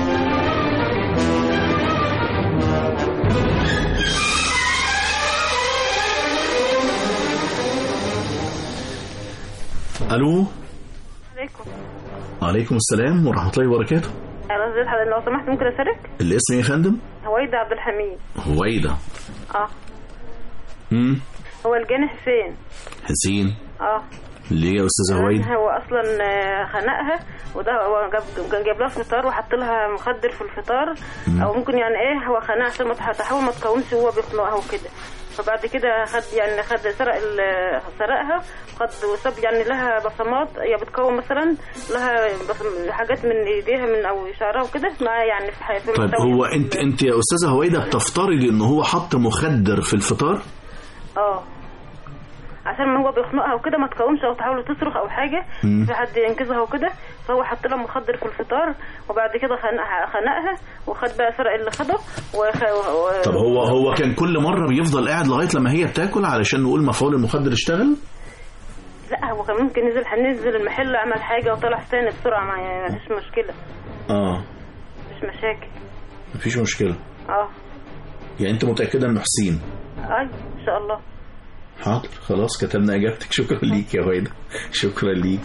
ألو عليكم عليكم السلام ورحمة الله وبركاته انا ازيد حضرتك لو سمحت ممكن اشارك الاسم يا فندم هويدا عبد الحميد هويدا اه مم. هو الجاني حسين حسين اه ليه يا استاذه هويدا هو اصلا آه، خنقها وده هو جاب كان جايب لها فطار وحط لها مخدر في الفطار مم. او ممكن يعني ايه هو خنقها عشان ما تح- تحاول ما تقاومش وهو بيخنقها وكده فبعد كده خد يعني خد سرق ال- سرقها خد وساب يعني لها بصمات هي بتقاوم مثلا لها بصم- حاجات من ايديها من او شعرها وكده مع يعني في ح- في طيب المستوى. هو انت انت يا استاذه هويدا بتفترضي ان هو حط مخدر في الفطار اه عشان ما هو بيخنقها وكده ما تقاومش او تحاول تصرخ او حاجه مم. في حد ينقذها وكده فهو حط لها مخدر في الفطار وبعد كده خنقها خنقها وخد بقى سرق اللي خده وخ... و... طب هو هو كان كل مره بيفضل قاعد لغايه لما هي بتاكل علشان نقول مفعول المخدر اشتغل لا هو كان ممكن نزل نزل المحل عمل حاجه وطلع تاني بسرعه ما يعني مفيش مشكله اه مش مشاكل مفيش مشكله اه يعني انت متاكده انه حسين اي ان شاء الله حاضر خلاص كتبنا اجابتك شكرا ليك يا هويدا شكرا ليك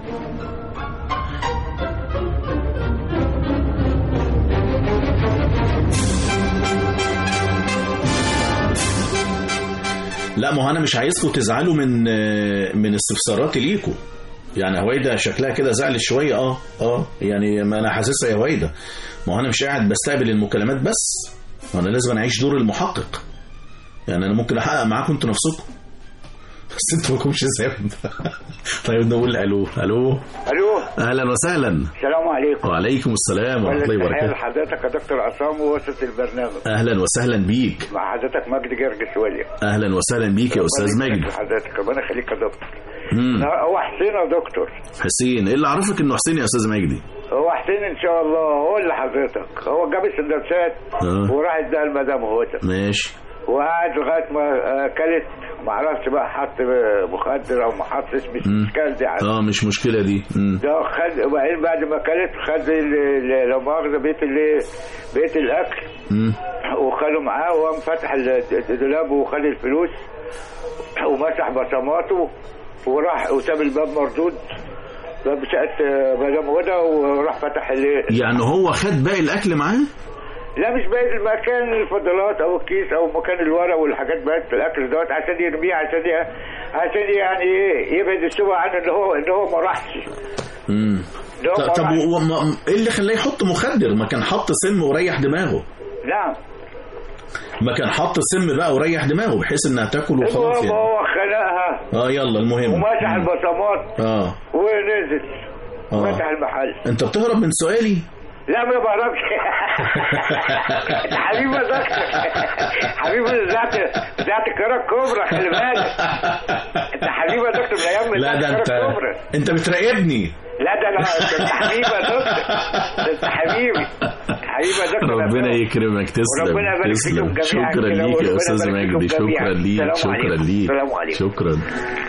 لا ما هو انا مش عايزكم تزعلوا من من استفساراتي ليكم يعني هويدا شكلها كده زعلت شويه اه اه يعني ما انا حاسسها يا هويدا ما هو انا مش قاعد بستقبل المكالمات بس ما انا لازم اعيش دور المحقق يعني انا ممكن احقق معاكم انتوا نفسكم بس انتوا مالكمش ذنب طيب نقول الو الو الو اهلا وسهلا السلام عليكم وعليكم السلام ورحمه الله تحية وبركاته لحضرتك يا دكتور عصام ووسط البرنامج اهلا وسهلا بيك مع حضرتك مجدي جرجس ولي اهلا وسهلا بيك يا استاذ ماجد حضرتك ربنا يخليك يا دكتور مم. هو حسين يا دكتور حسين ايه اللي عرفك انه حسين يا استاذ مجدي هو حسين ان شاء الله هو اللي حضرتك هو جاب السندوتشات آه. وراح اداها لمدام هدى ماشي وقعد لغايه ما آه، كلت ما اعرفش بقى حط مخدر او ما حطش مش مم. اشكال دي عندي. اه مش مشكله دي مم. ده خد وبعدين بعد ما كلت خد ال- ال- لا مؤاخذه بيت ال- بيت الاكل مم. وخده معاه وقام فتح الدولاب وخد الفلوس ومسح بصماته وراح وساب الباب مردود باب شقة مدام هدى وراح فتح ال- يعني هو خد باقي الاكل معاه لا مش باقي المكان الفضلات او الكيس او مكان الورق والحاجات بقت الاكل دوت عشان يرميه عشان ي- عشان يعني ايه يبعد الشبهه عنه ان هو ان هو ما راحش مم. ده ط- طب مرة- هو ما- ايه اللي خلاه يحط مخدر ما كان حط سم وريح دماغه نعم ما كان حط سم بقى وريح دماغه بحيث انها تاكل وخلاص المهم يعني هو خلقها اه يلا المهم ومسح مم. البصمات اه ونزل اه فتح المحل انت بتهرب من سؤالي لا ما بعرفش حبيبي يا دكتور حبيبي ذات ذات الكرة الكبرى خلي بالك انت حبيبي يا دكتور من ايام لا ذات ده الكرة انت الكبرى انت بتراقبني لا ده انا ده انت حبيبي يا دكتور ده انت حبيبي حبيبي يا دكتور ربنا يكرمك تسلم وربنا يبارك تسلم فيكم جميعاً شكرا كده، ليك يا وربنا استاذ يبارك مجدي فيكم جميعاً. شكرا ليك السلام شكرا عليكم. ليك السلام عليكم. شكرا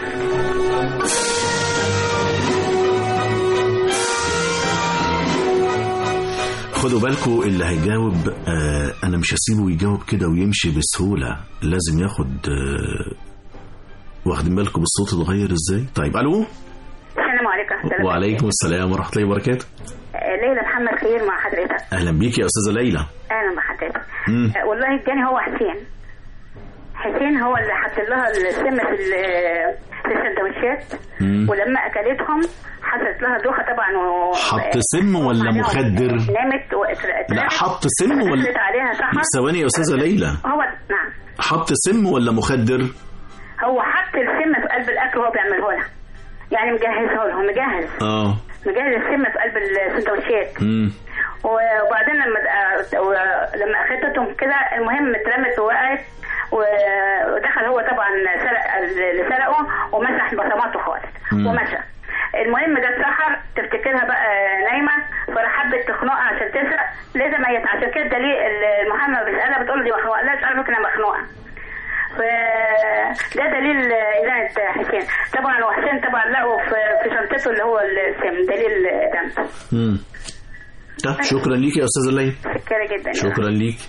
خدوا بالكم اللي هيجاوب آه انا مش هسيبه يجاوب كده ويمشي بسهوله لازم ياخد آه واخدين بالكم بالصوت اتغير ازاي طيب الو السلام عليكم ورحمة الله وعليكم السلام ورحمه الله وبركاته آه، ليلى محمد خير مع حضرتك اهلا بيك يا استاذه ليلى اهلا بحضرتك مم. آه، والله الجاني هو حسين حسين هو اللي حط لها السم في ال- في السندوتشات مم. ولما اكلتهم حصلت لها دوخه طبعا و... حط سم ولا مخدر نامت و... لا حط سم ولا نزلت عليها سحر ثواني يا استاذه ليلى هو نعم حط سم ولا مخدر هو حط السم في قلب الاكل وهو بيعمله لها يعني مجهزه لهم مجهز اه مجهز السم في قلب السندوتشات امم وبعدين لما لما اخدتهم كده المهم اترمت ووقعت ودخل هو طبعا سرق اللي سرقه ومسح بصماته خالص مم. ومشى المهم ده اتسحر تفتكرها بقى نايمه فراح حبت تخنقها عشان تسرق لقيتها ميت عشان كده دليل المحاميه بتسالها بتقول دي مخنوقه لا تعرف انها مخنوقه فده دليل إدانة حسين طبعا وحسين طبعا لقوا في في شنطته اللي هو السم دليل إدانته امم طب شكرا ليك يا استاذه ليلى شكرا جدا شكرا ليك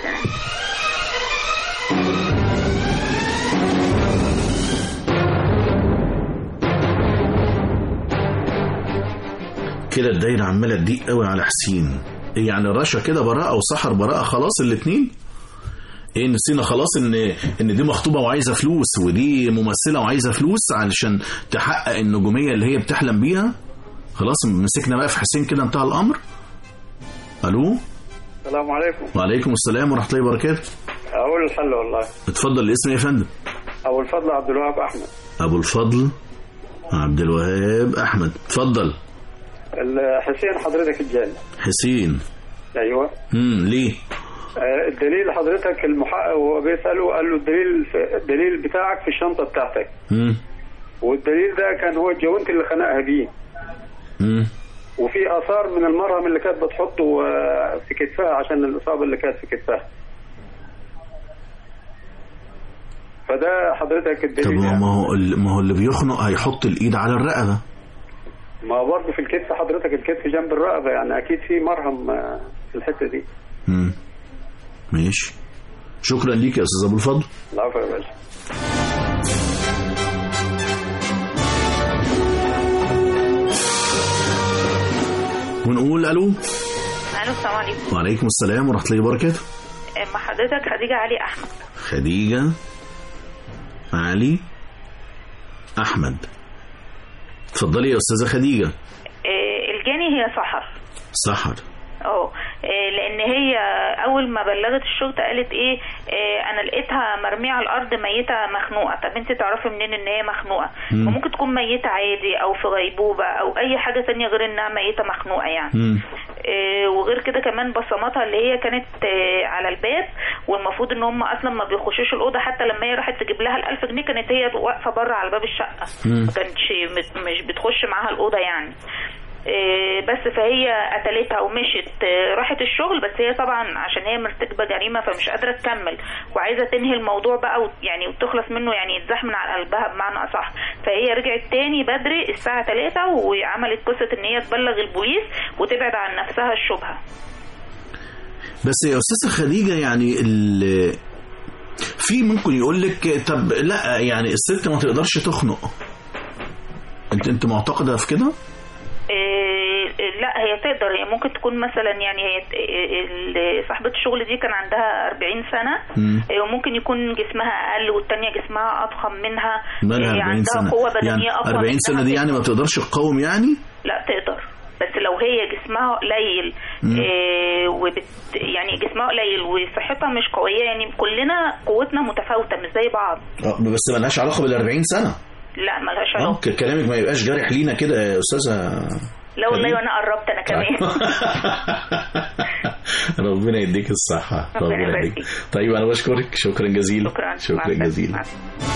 كده الدايره عماله تضيق قوي على حسين يعني رشا كده براءه وسحر براءه خلاص الاثنين ايه نسينا خلاص ان ان دي مخطوبه وعايزه فلوس ودي ممثله وعايزه فلوس علشان تحقق النجوميه اللي هي بتحلم بيها خلاص مسكنا بقى في حسين كده انتهى الامر الو السلام عليكم وعليكم السلام ورحمه الله وبركاته اقول الحل والله اتفضل الاسم إيه يا فندم ابو الفضل عبد الوهاب احمد ابو الفضل عبد الوهاب احمد اتفضل ال- حسين حضرتك الجاني حسين ايوه امم ليه آه، الدليل حضرتك المحقق وهو بيساله قال له الدليل في الدليل بتاعك في الشنطه بتاعتك امم والدليل ده كان هو الجوانت اللي خنقها بيه امم وفي اثار من المرهم اللي كانت بتحطه آه، في كتفها عشان الاصابه اللي كانت في كتفها فده حضرتك طب الدليل ما يعني. ما هو ال- ما هو اللي بيخنق هيحط الايد على الرقبه ما هو برضه في الكتف حضرتك الكتف جنب الرقبه يعني اكيد في مرهم آه، في الحته دي امم ماشي شكرا ليك يا استاذ ابو الفضل العفو يا باشا ونقول الو الو السلام عليكم وعليكم السلام ورحمه الله وبركاته مع حضرتك خديجه علي احمد خديجه علي احمد اتفضلي يا استاذه خديجه آه، الجاني هي سحر سحر اه آه، لان هي اول ما بلغت الشرطه قالت ايه آه، انا لقيتها مرميه على الارض ميته مخنوقه طب انت تعرفي منين ان هي مخنوقه مم. وممكن تكون ميته عادي او في غيبوبه او اي حاجه تانية غير انها ميته مخنوقه يعني آه، وغير كده كمان بصماتها اللي هي كانت آه، على الباب والمفروض ان هم اصلا ما بيخشوش الاوضه حتى لما هي راحت تجيب لها الألف جنيه كانت هي واقفه بره على باب الشقه مم. ما كانتش مت- مش بتخش معاها الاوضه يعني آه، بس فهي قتلتها ومشت آه، راحت الشغل بس هي طبعا عشان هي مرتكبه جريمه فمش قادره تكمل وعايزه تنهي الموضوع بقى وت- يعني وتخلص منه يعني يتزحمن على قلبها بمعنى اصح فهي رجعت تاني بدري الساعه 3 وعملت قصه ان هي تبلغ البوليس وتبعد عن نفسها الشبهه بس يا استاذه خديجه يعني ال في ممكن يقول لك طب لا يعني الست ما تقدرش تخنق انت انت معتقده في كده إيه، لا هي تقدر هي ممكن تكون مثلا يعني هي إيه، ال- صاحبة الشغل دي كان عندها 40 سنة مم. إيه، وممكن يكون جسمها أقل والتانية جسمها أضخم منها مالها إيه، 40 عندها سنه قوة بدنية يعني أقوى 40 منها سنه دي يعني ما تقدرش تقاوم يعني لا تقدر بس لو هي جسمها قليل مم. إيه وبت يعني جسمها قليل وصحتها مش قوية يعني كلنا قوتنا متفاوتة مش زي بعض آه، بس ملهاش علاقه بال 40 سنه لا ملهاش اه علاقة ك- كلامك ما يبقاش جارح لينا كده يا استاذه لا والله خليل. وأنا قربت أنا كمان ربنا يديك الصحه ربنا ربنا يبارك يديك طيب انا بشكرك شكرا جزيلا شكرا مع شكرا السلامة. جزيلا مع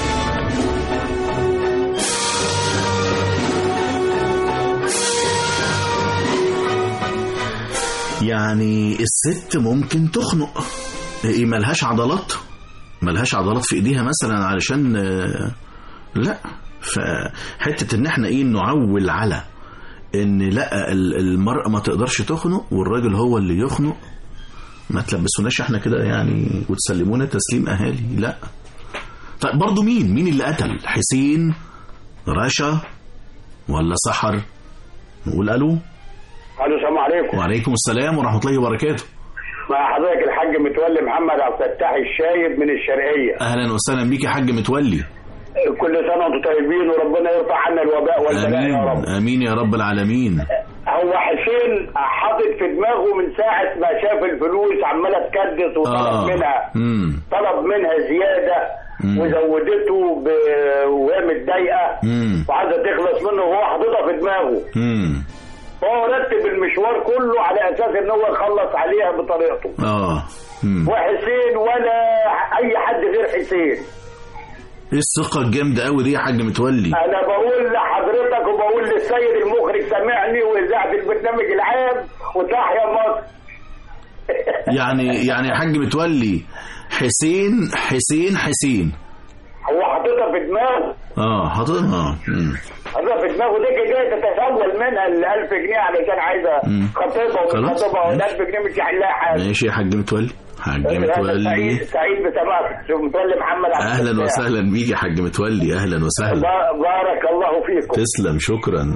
يعني الست ممكن تخنق ايه ملهاش عضلات ملهاش عضلات في ايديها مثلا علشان آه، لا فحته ان احنا ايه نعول على ان لا ال- المرأة ما تقدرش تخنق والراجل هو اللي يخنق ما تلبسوناش احنا كده يعني وتسلمونا تسليم اهالي لا طيب برضو مين مين اللي قتل حسين رشا ولا سحر نقول الو الو السلام عليكم وعليكم السلام ورحمه الله وبركاته مع حضرتك الحاج متولي محمد عبد الفتاح الشايب من الشرقيه اهلا وسهلا بيك يا حاج متولي كل سنه وانتم طيبين وربنا يرفع عنا الوباء والبلاء يا رب امين امين يا رب العالمين هو حسين حاطط في دماغه من ساعه ما شاف الفلوس عماله تكدس وطلب آه. منها امم طلب منها زياده وزودته ب... وهي متضايقه امم وعايزه تخلص منه وهو حاططها في دماغه امم فهو رتب المشوار كله على اساس ان هو يخلص عليها بطريقته اه امم وحسين ولا اي حد غير حسين ايه الثقه الجامده قوي دي يا حاج متولي انا بقول لحضرتك وبقول للسيد المخرج سامعني واذاعه البرنامج العام وتحيا مصر يعني يعني يا حاج متولي حسين حسين حسين هو حاططها في دماغه اه حاطط اه مم. حاططها في دماغه دي جايه تتسول منها ال 1000 جنيه علشان عايزه مم. خطيبها ومش خلاص. خطيبها وال 1000 جنيه مش هيلاقي حاجه ماشي يا حاج متولي حاج أنا متولي سعيد سعيد بسماعك شوف متولي محمد عبد اهلا الفتاح. وسهلا بيك يا حاج متولي اهلا وسهلا با- بارك الله فيكم تسلم شكرا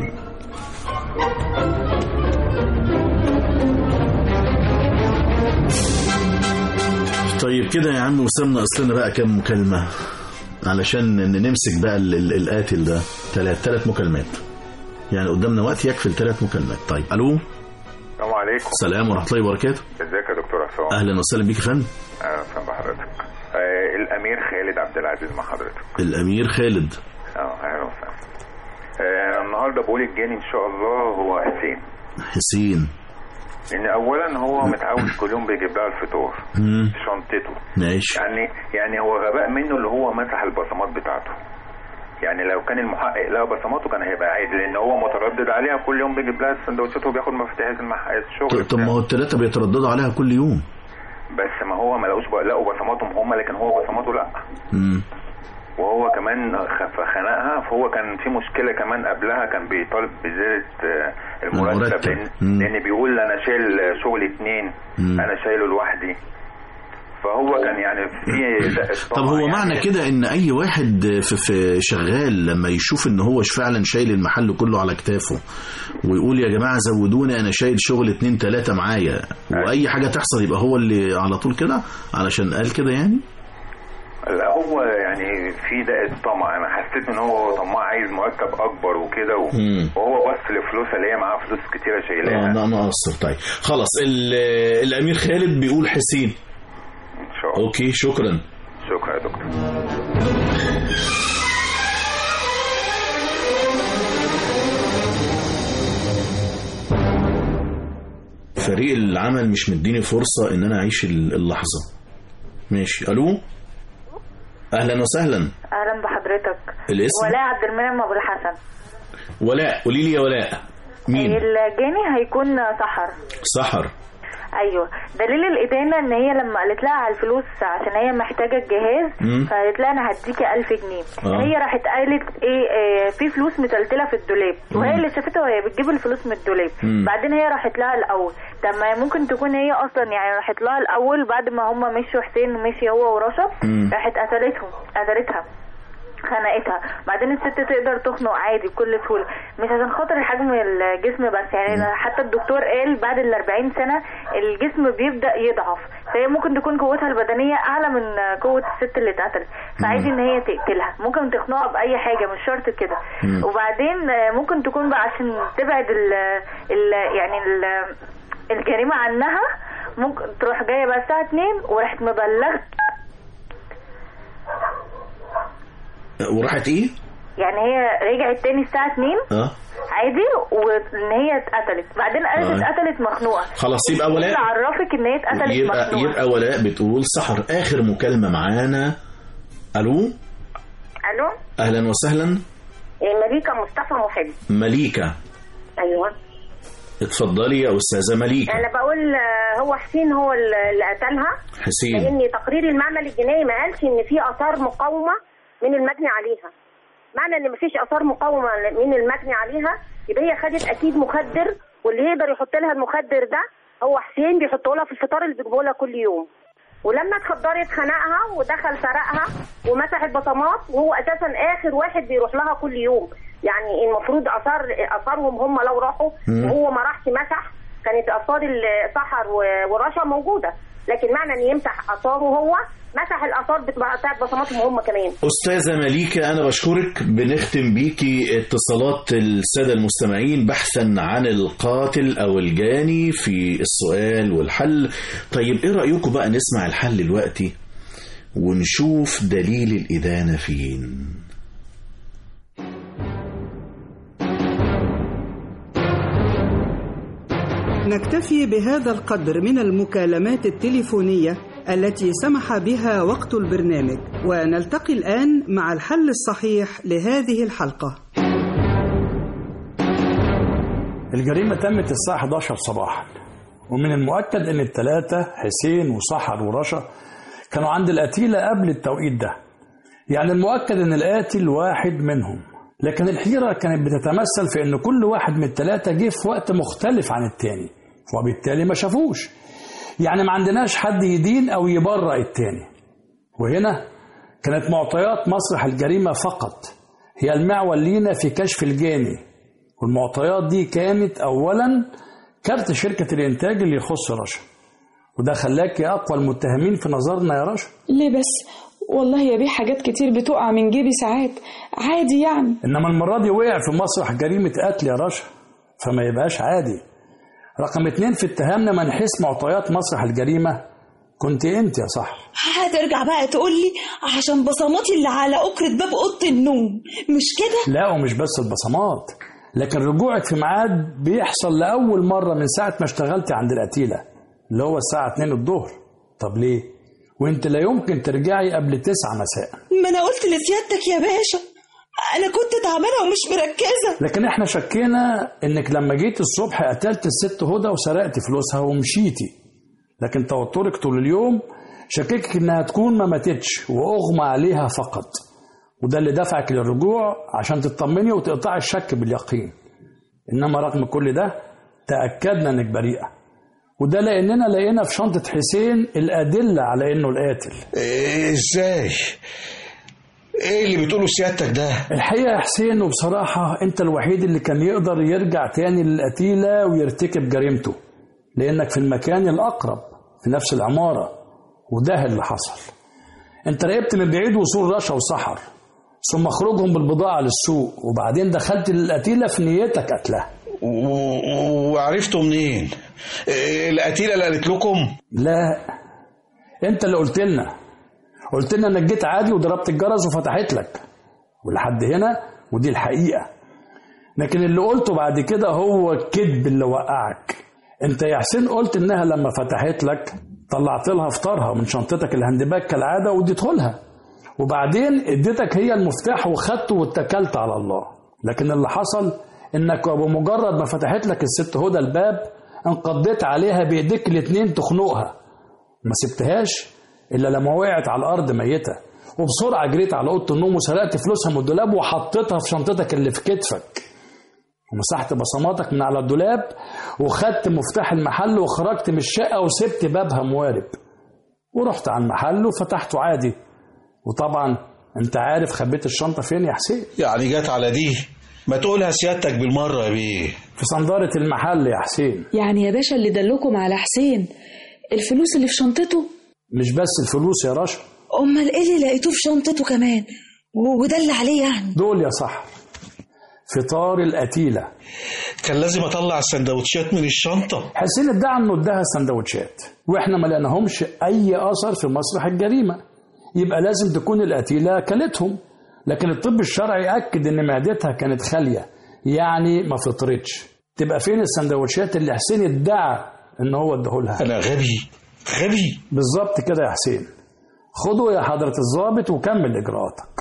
طيب كده يا عم وسام ناقص لنا بقى كام مكالمة علشان ن- نمسك بقى ال- ال- القاتل ده ثلاث ثلاث مكالمات يعني قدامنا وقت يكفي الثلاث مكالمات طيب الو السلام عليكم السلام ورحمة الله وبركاته ازيك يا دكتور عصام اهلا وسهلا بيك يا فندم اهلا وسهلا بحضرتك آه الامير خالد عبد العزيز مع حضرتك الامير خالد اه اهلا وسهلا آه النهارده بقول الجاني ان شاء الله هو حسين حسين لان اولا هو متعود كل يوم بيجيب لها الفطور مم. في شنطته ماشي يعني يعني هو غباء منه اللي هو مسح البصمات بتاعته يعني لو كان المحقق لها بصماته كان هيبقى عادي لان هو متردد عليها كل يوم بيجيب لها السندوتشات وبياخد مفاتيح المح- الشغل طب ما هو الثلاثة بيترددوا عليها كل يوم بس ما هو ما لقوش بقى لقوا بصماتهم هم لكن هو بصماته لا مم. وهو كمان خ- خنقها فهو كان في مشكله كمان قبلها كان بيطالب بزياده آه، المرتب المرتب. لان, مم. لأن بيقول انا شايل شغل اتنين مم. انا شايله لوحدي فهو كان يعني في دقة طب طمع هو يعني. معنى كده ان اي واحد في, في شغال لما يشوف ان هو فعلا شايل المحل كله على كتافه ويقول يا جماعة زودوني انا شايل شغل اتنين تلاتة معايا واي حاجة تحصل يبقى هو اللي على طول كده علشان قال كده يعني لا هو يعني في دقة طمع انا حسيت ان هو طماع عايز مرتب اكبر وكده و- مم. وهو بص لفلوسها اللي هي معاها فلوس كتيره اه شايلاها انا انا قصر طيب خلاص ال- الامير خالد بيقول حسين ان شاء الله اوكي شكرا شكرا يا دكتور فريق العمل مش مديني فرصة ان انا اعيش ال- اللحظة ماشي الو اهلا وسهلا اهلا بحضرتك الاسم؟ ولاء عبد المنعم ابو الحسن ولاء قولي لي يا ولاء مين الجاني هيكون سحر سحر ايوه دليل الادانه ان هي لما قالت لها على الفلوس عشان هي محتاجه الجهاز مم. فقالت لها انا هديكي 1000 جنيه آه. هي راحت قالت ايه آه في فلوس متلتله في الدولاب وهي مم. اللي شافتها وهي بتجيب الفلوس من الدولاب مم. بعدين هي راحت لها الاول طب ما هي ممكن تكون هي اصلا يعني راحت لها الاول بعد ما هم مشوا حسين ومشي هو ورشا مم. راحت قتلتهم قتلتها خنقتها بعدين الست تقدر تخنق عادي بكل سهوله مش عشان خاطر حجم الجسم بس يعني حتى الدكتور قال بعد ال 40 سنه الجسم بيبدا يضعف فهي ممكن تكون قوتها البدنيه اعلى من قوه الست اللي اتقتلت فعادي ان هي تقتلها ممكن تخنقها باي حاجه مش شرط كده مم. وبعدين آه، ممكن تكون بقى عشان تبعد ال ال يعني ال الجريمه عنها ممكن تروح جايه بقى الساعه 2 وراحت مبلغه وراحت ايه يعني هي رجعت تاني الساعه 2 اه عادي وان هي اتقتلت بعدين قالت آه. اتقتلت مخنوقه خلاص يبقى ولاء اللي عرفك ان هي اتقتلت يبقى مخنوقه يبقى ولاء بتقول سحر اخر مكالمة معانا الو الو اهلا وسهلا مليكه مصطفى محب مليكة ايوه اتفضلي يا استاذة مليكة انا بقول آه، هو حسين هو اللي قتلها حسين لان تقرير المعمل الجنائي ما قالش ان في اثار مقاومه من المجني عليها معنى ان مفيش اثار مقاومه من المجني عليها يبقى هي خدت اكيد مخدر واللي يقدر يحط لها المخدر ده هو حسين بيحطه لها في الفطار اللي بيجيبه لها كل يوم ولما اتخدرت خنقها ودخل سرقها ومسح البصمات وهو اساسا اخر واحد بيروح لها كل يوم يعني المفروض اثار اثارهم هم لو راحوا مم. وهو ما راحش مسح كانت اثار السحر و- ورشا موجوده لكن معنى ان يمسح اثاره هو مسح الاثار بتبقى بتاعت بصماتهم هم كمان أستاذة مليكة أنا بشكرك بنختم بيكي اتصالات السادة المستمعين بحثا عن القاتل أو الجاني في السؤال والحل طيب إيه رأيكم بقى نسمع الحل دلوقتي ونشوف دليل الإدانة فين نكتفي بهذا القدر من المكالمات التليفونية التي سمح بها وقت البرنامج ونلتقي الآن مع الحل الصحيح لهذه الحلقة الجريمة تمت الساعة 11 صباحا ومن المؤكد ان الثلاثة حسين وسحر ورشا كانوا عند القتيلة قبل التوقيت ده يعني المؤكد ان القاتل واحد منهم لكن الحيرة كانت بتتمثل في ان كل واحد من الثلاثة جه في وقت مختلف عن التاني وبالتالي ما شافوش يعني ما عندناش حد يدين او يبرأ التاني وهنا كانت معطيات مسرح الجريمة فقط هي المعول لينا في كشف الجاني والمعطيات دي كانت أولا كارت شركة الإنتاج اللي يخص رشا وده خلاك أقوى المتهمين في نظرنا يا رشا ليه بس والله يا بيه حاجات كتير بتقع من جيبي ساعات عادي يعني إنما المرة دي وقع في مسرح جريمة قتل يا رشا فما يبقاش عادي رقم اتنين في اتهامنا من حيث معطيات مسرح الجريمة كنت انت يا صح هترجع بقى تقول لي عشان بصماتي اللي على أكرة باب أوضة النوم مش كده؟ لا ومش بس البصمات لكن رجوعك في ميعاد بيحصل لأول مرة من ساعة ما اشتغلت عند القتيلة اللي هو الساعة 2 الظهر طب ليه؟ وانت لا يمكن ترجعي قبل 9 مساء ما أنا قلت لسيادتك يا باشا أنا كنت تعبانة ومش مركزة لكن احنا شكينا انك لما جيت الصبح قتلت الست هدى وسرقت فلوسها ومشيتي لكن توترك طول اليوم شككك انها تكون ما ماتتش واغمى عليها فقط وده اللي دفعك للرجوع عشان تطمني وتقطعي الشك باليقين انما رغم كل ده تاكدنا انك بريئه وده لاننا لقينا في شنطه حسين الادله على انه القاتل إيه ازاي ايه اللي بتقوله سيادتك ده الحقيقه يا حسين وبصراحه انت الوحيد اللي كان يقدر يرجع تاني للقتيله ويرتكب جريمته لانك في المكان الاقرب في نفس العماره وده اللي حصل انت راقبت من بعيد وصول رشا وسحر ثم خروجهم بالبضاعة للسوق وبعدين دخلت للقتيلة في نيتك قتلها وعرفتوا منين إيه القتيلة اللي قالت لكم لا انت اللي قلت لنا قلت لنا انك جيت عادي وضربت الجرس وفتحت لك ولحد هنا ودي الحقيقة لكن اللي قلته بعد كده هو الكذب اللي وقعك انت يا حسين قلت انها لما فتحت لك طلعت لها فطارها من شنطتك الهاندباج كالعادة واديته لها وبعدين اديتك هي المفتاح وخدته واتكلت على الله لكن اللي حصل انك بمجرد ما فتحت لك الست هدى الباب انقضيت عليها بايديك الاتنين تخنقها ما سبتهاش الا لما وقعت على الارض ميته وبسرعه جريت على اوضه النوم وسرقت فلوسها من الدولاب وحطيتها في شنطتك اللي في كتفك ومسحت بصماتك من على الدولاب وخدت مفتاح المحل وخرجت من الشقه وسبت بابها موارب ورحت على المحل وفتحته عادي وطبعا انت عارف خبيت الشنطه فين يا حسين يعني جت على دي ما تقولها سيادتك بالمره يا بيه في صندارة المحل يا حسين يعني يا باشا اللي دلكم على حسين الفلوس اللي في شنطته مش بس الفلوس يا رشا أمال إيه اللي لقيتوه في شنطته كمان وده اللي عليه يعني دول يا صح فطار القتيلة كان لازم اطلع السندوتشات من الشنطه حسين ادعى انه اداها السندوتشات واحنا ما لقيناهمش اي اثر في مسرح الجريمه يبقى لازم تكون القتيله كلتهم لكن الطب الشرعي اكد ان معدتها كانت خاليه يعني ما فطرتش تبقى فين السندوتشات اللي حسين ادعى ان هو اداهولها انا غبي غبي بالظبط كده يا حسين خده يا حضرة الضابط وكمل إجراءاتك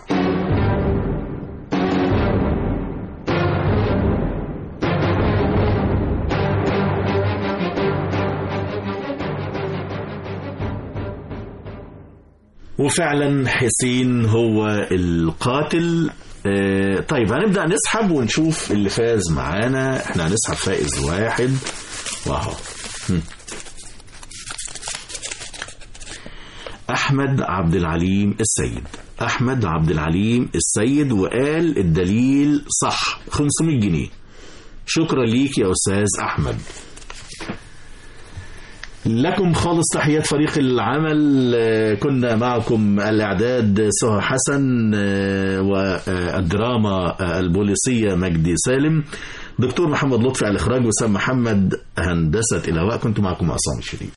وفعلا حسين هو القاتل آه، طيب هنبدأ نسحب ونشوف اللي فاز معانا احنا هنسحب فائز واحد واهو هم. أحمد عبد العليم السيد أحمد عبد العليم السيد وقال الدليل صح 500 جنيه شكرا ليك يا أستاذ أحمد لكم خالص تحيات فريق العمل آه، كنا معكم الإعداد سهى حسن آه، والدراما آه، البوليسية مجدي سالم دكتور محمد لطفي على الإخراج وسام محمد هندسة الهواء كنت معكم عصام الشريف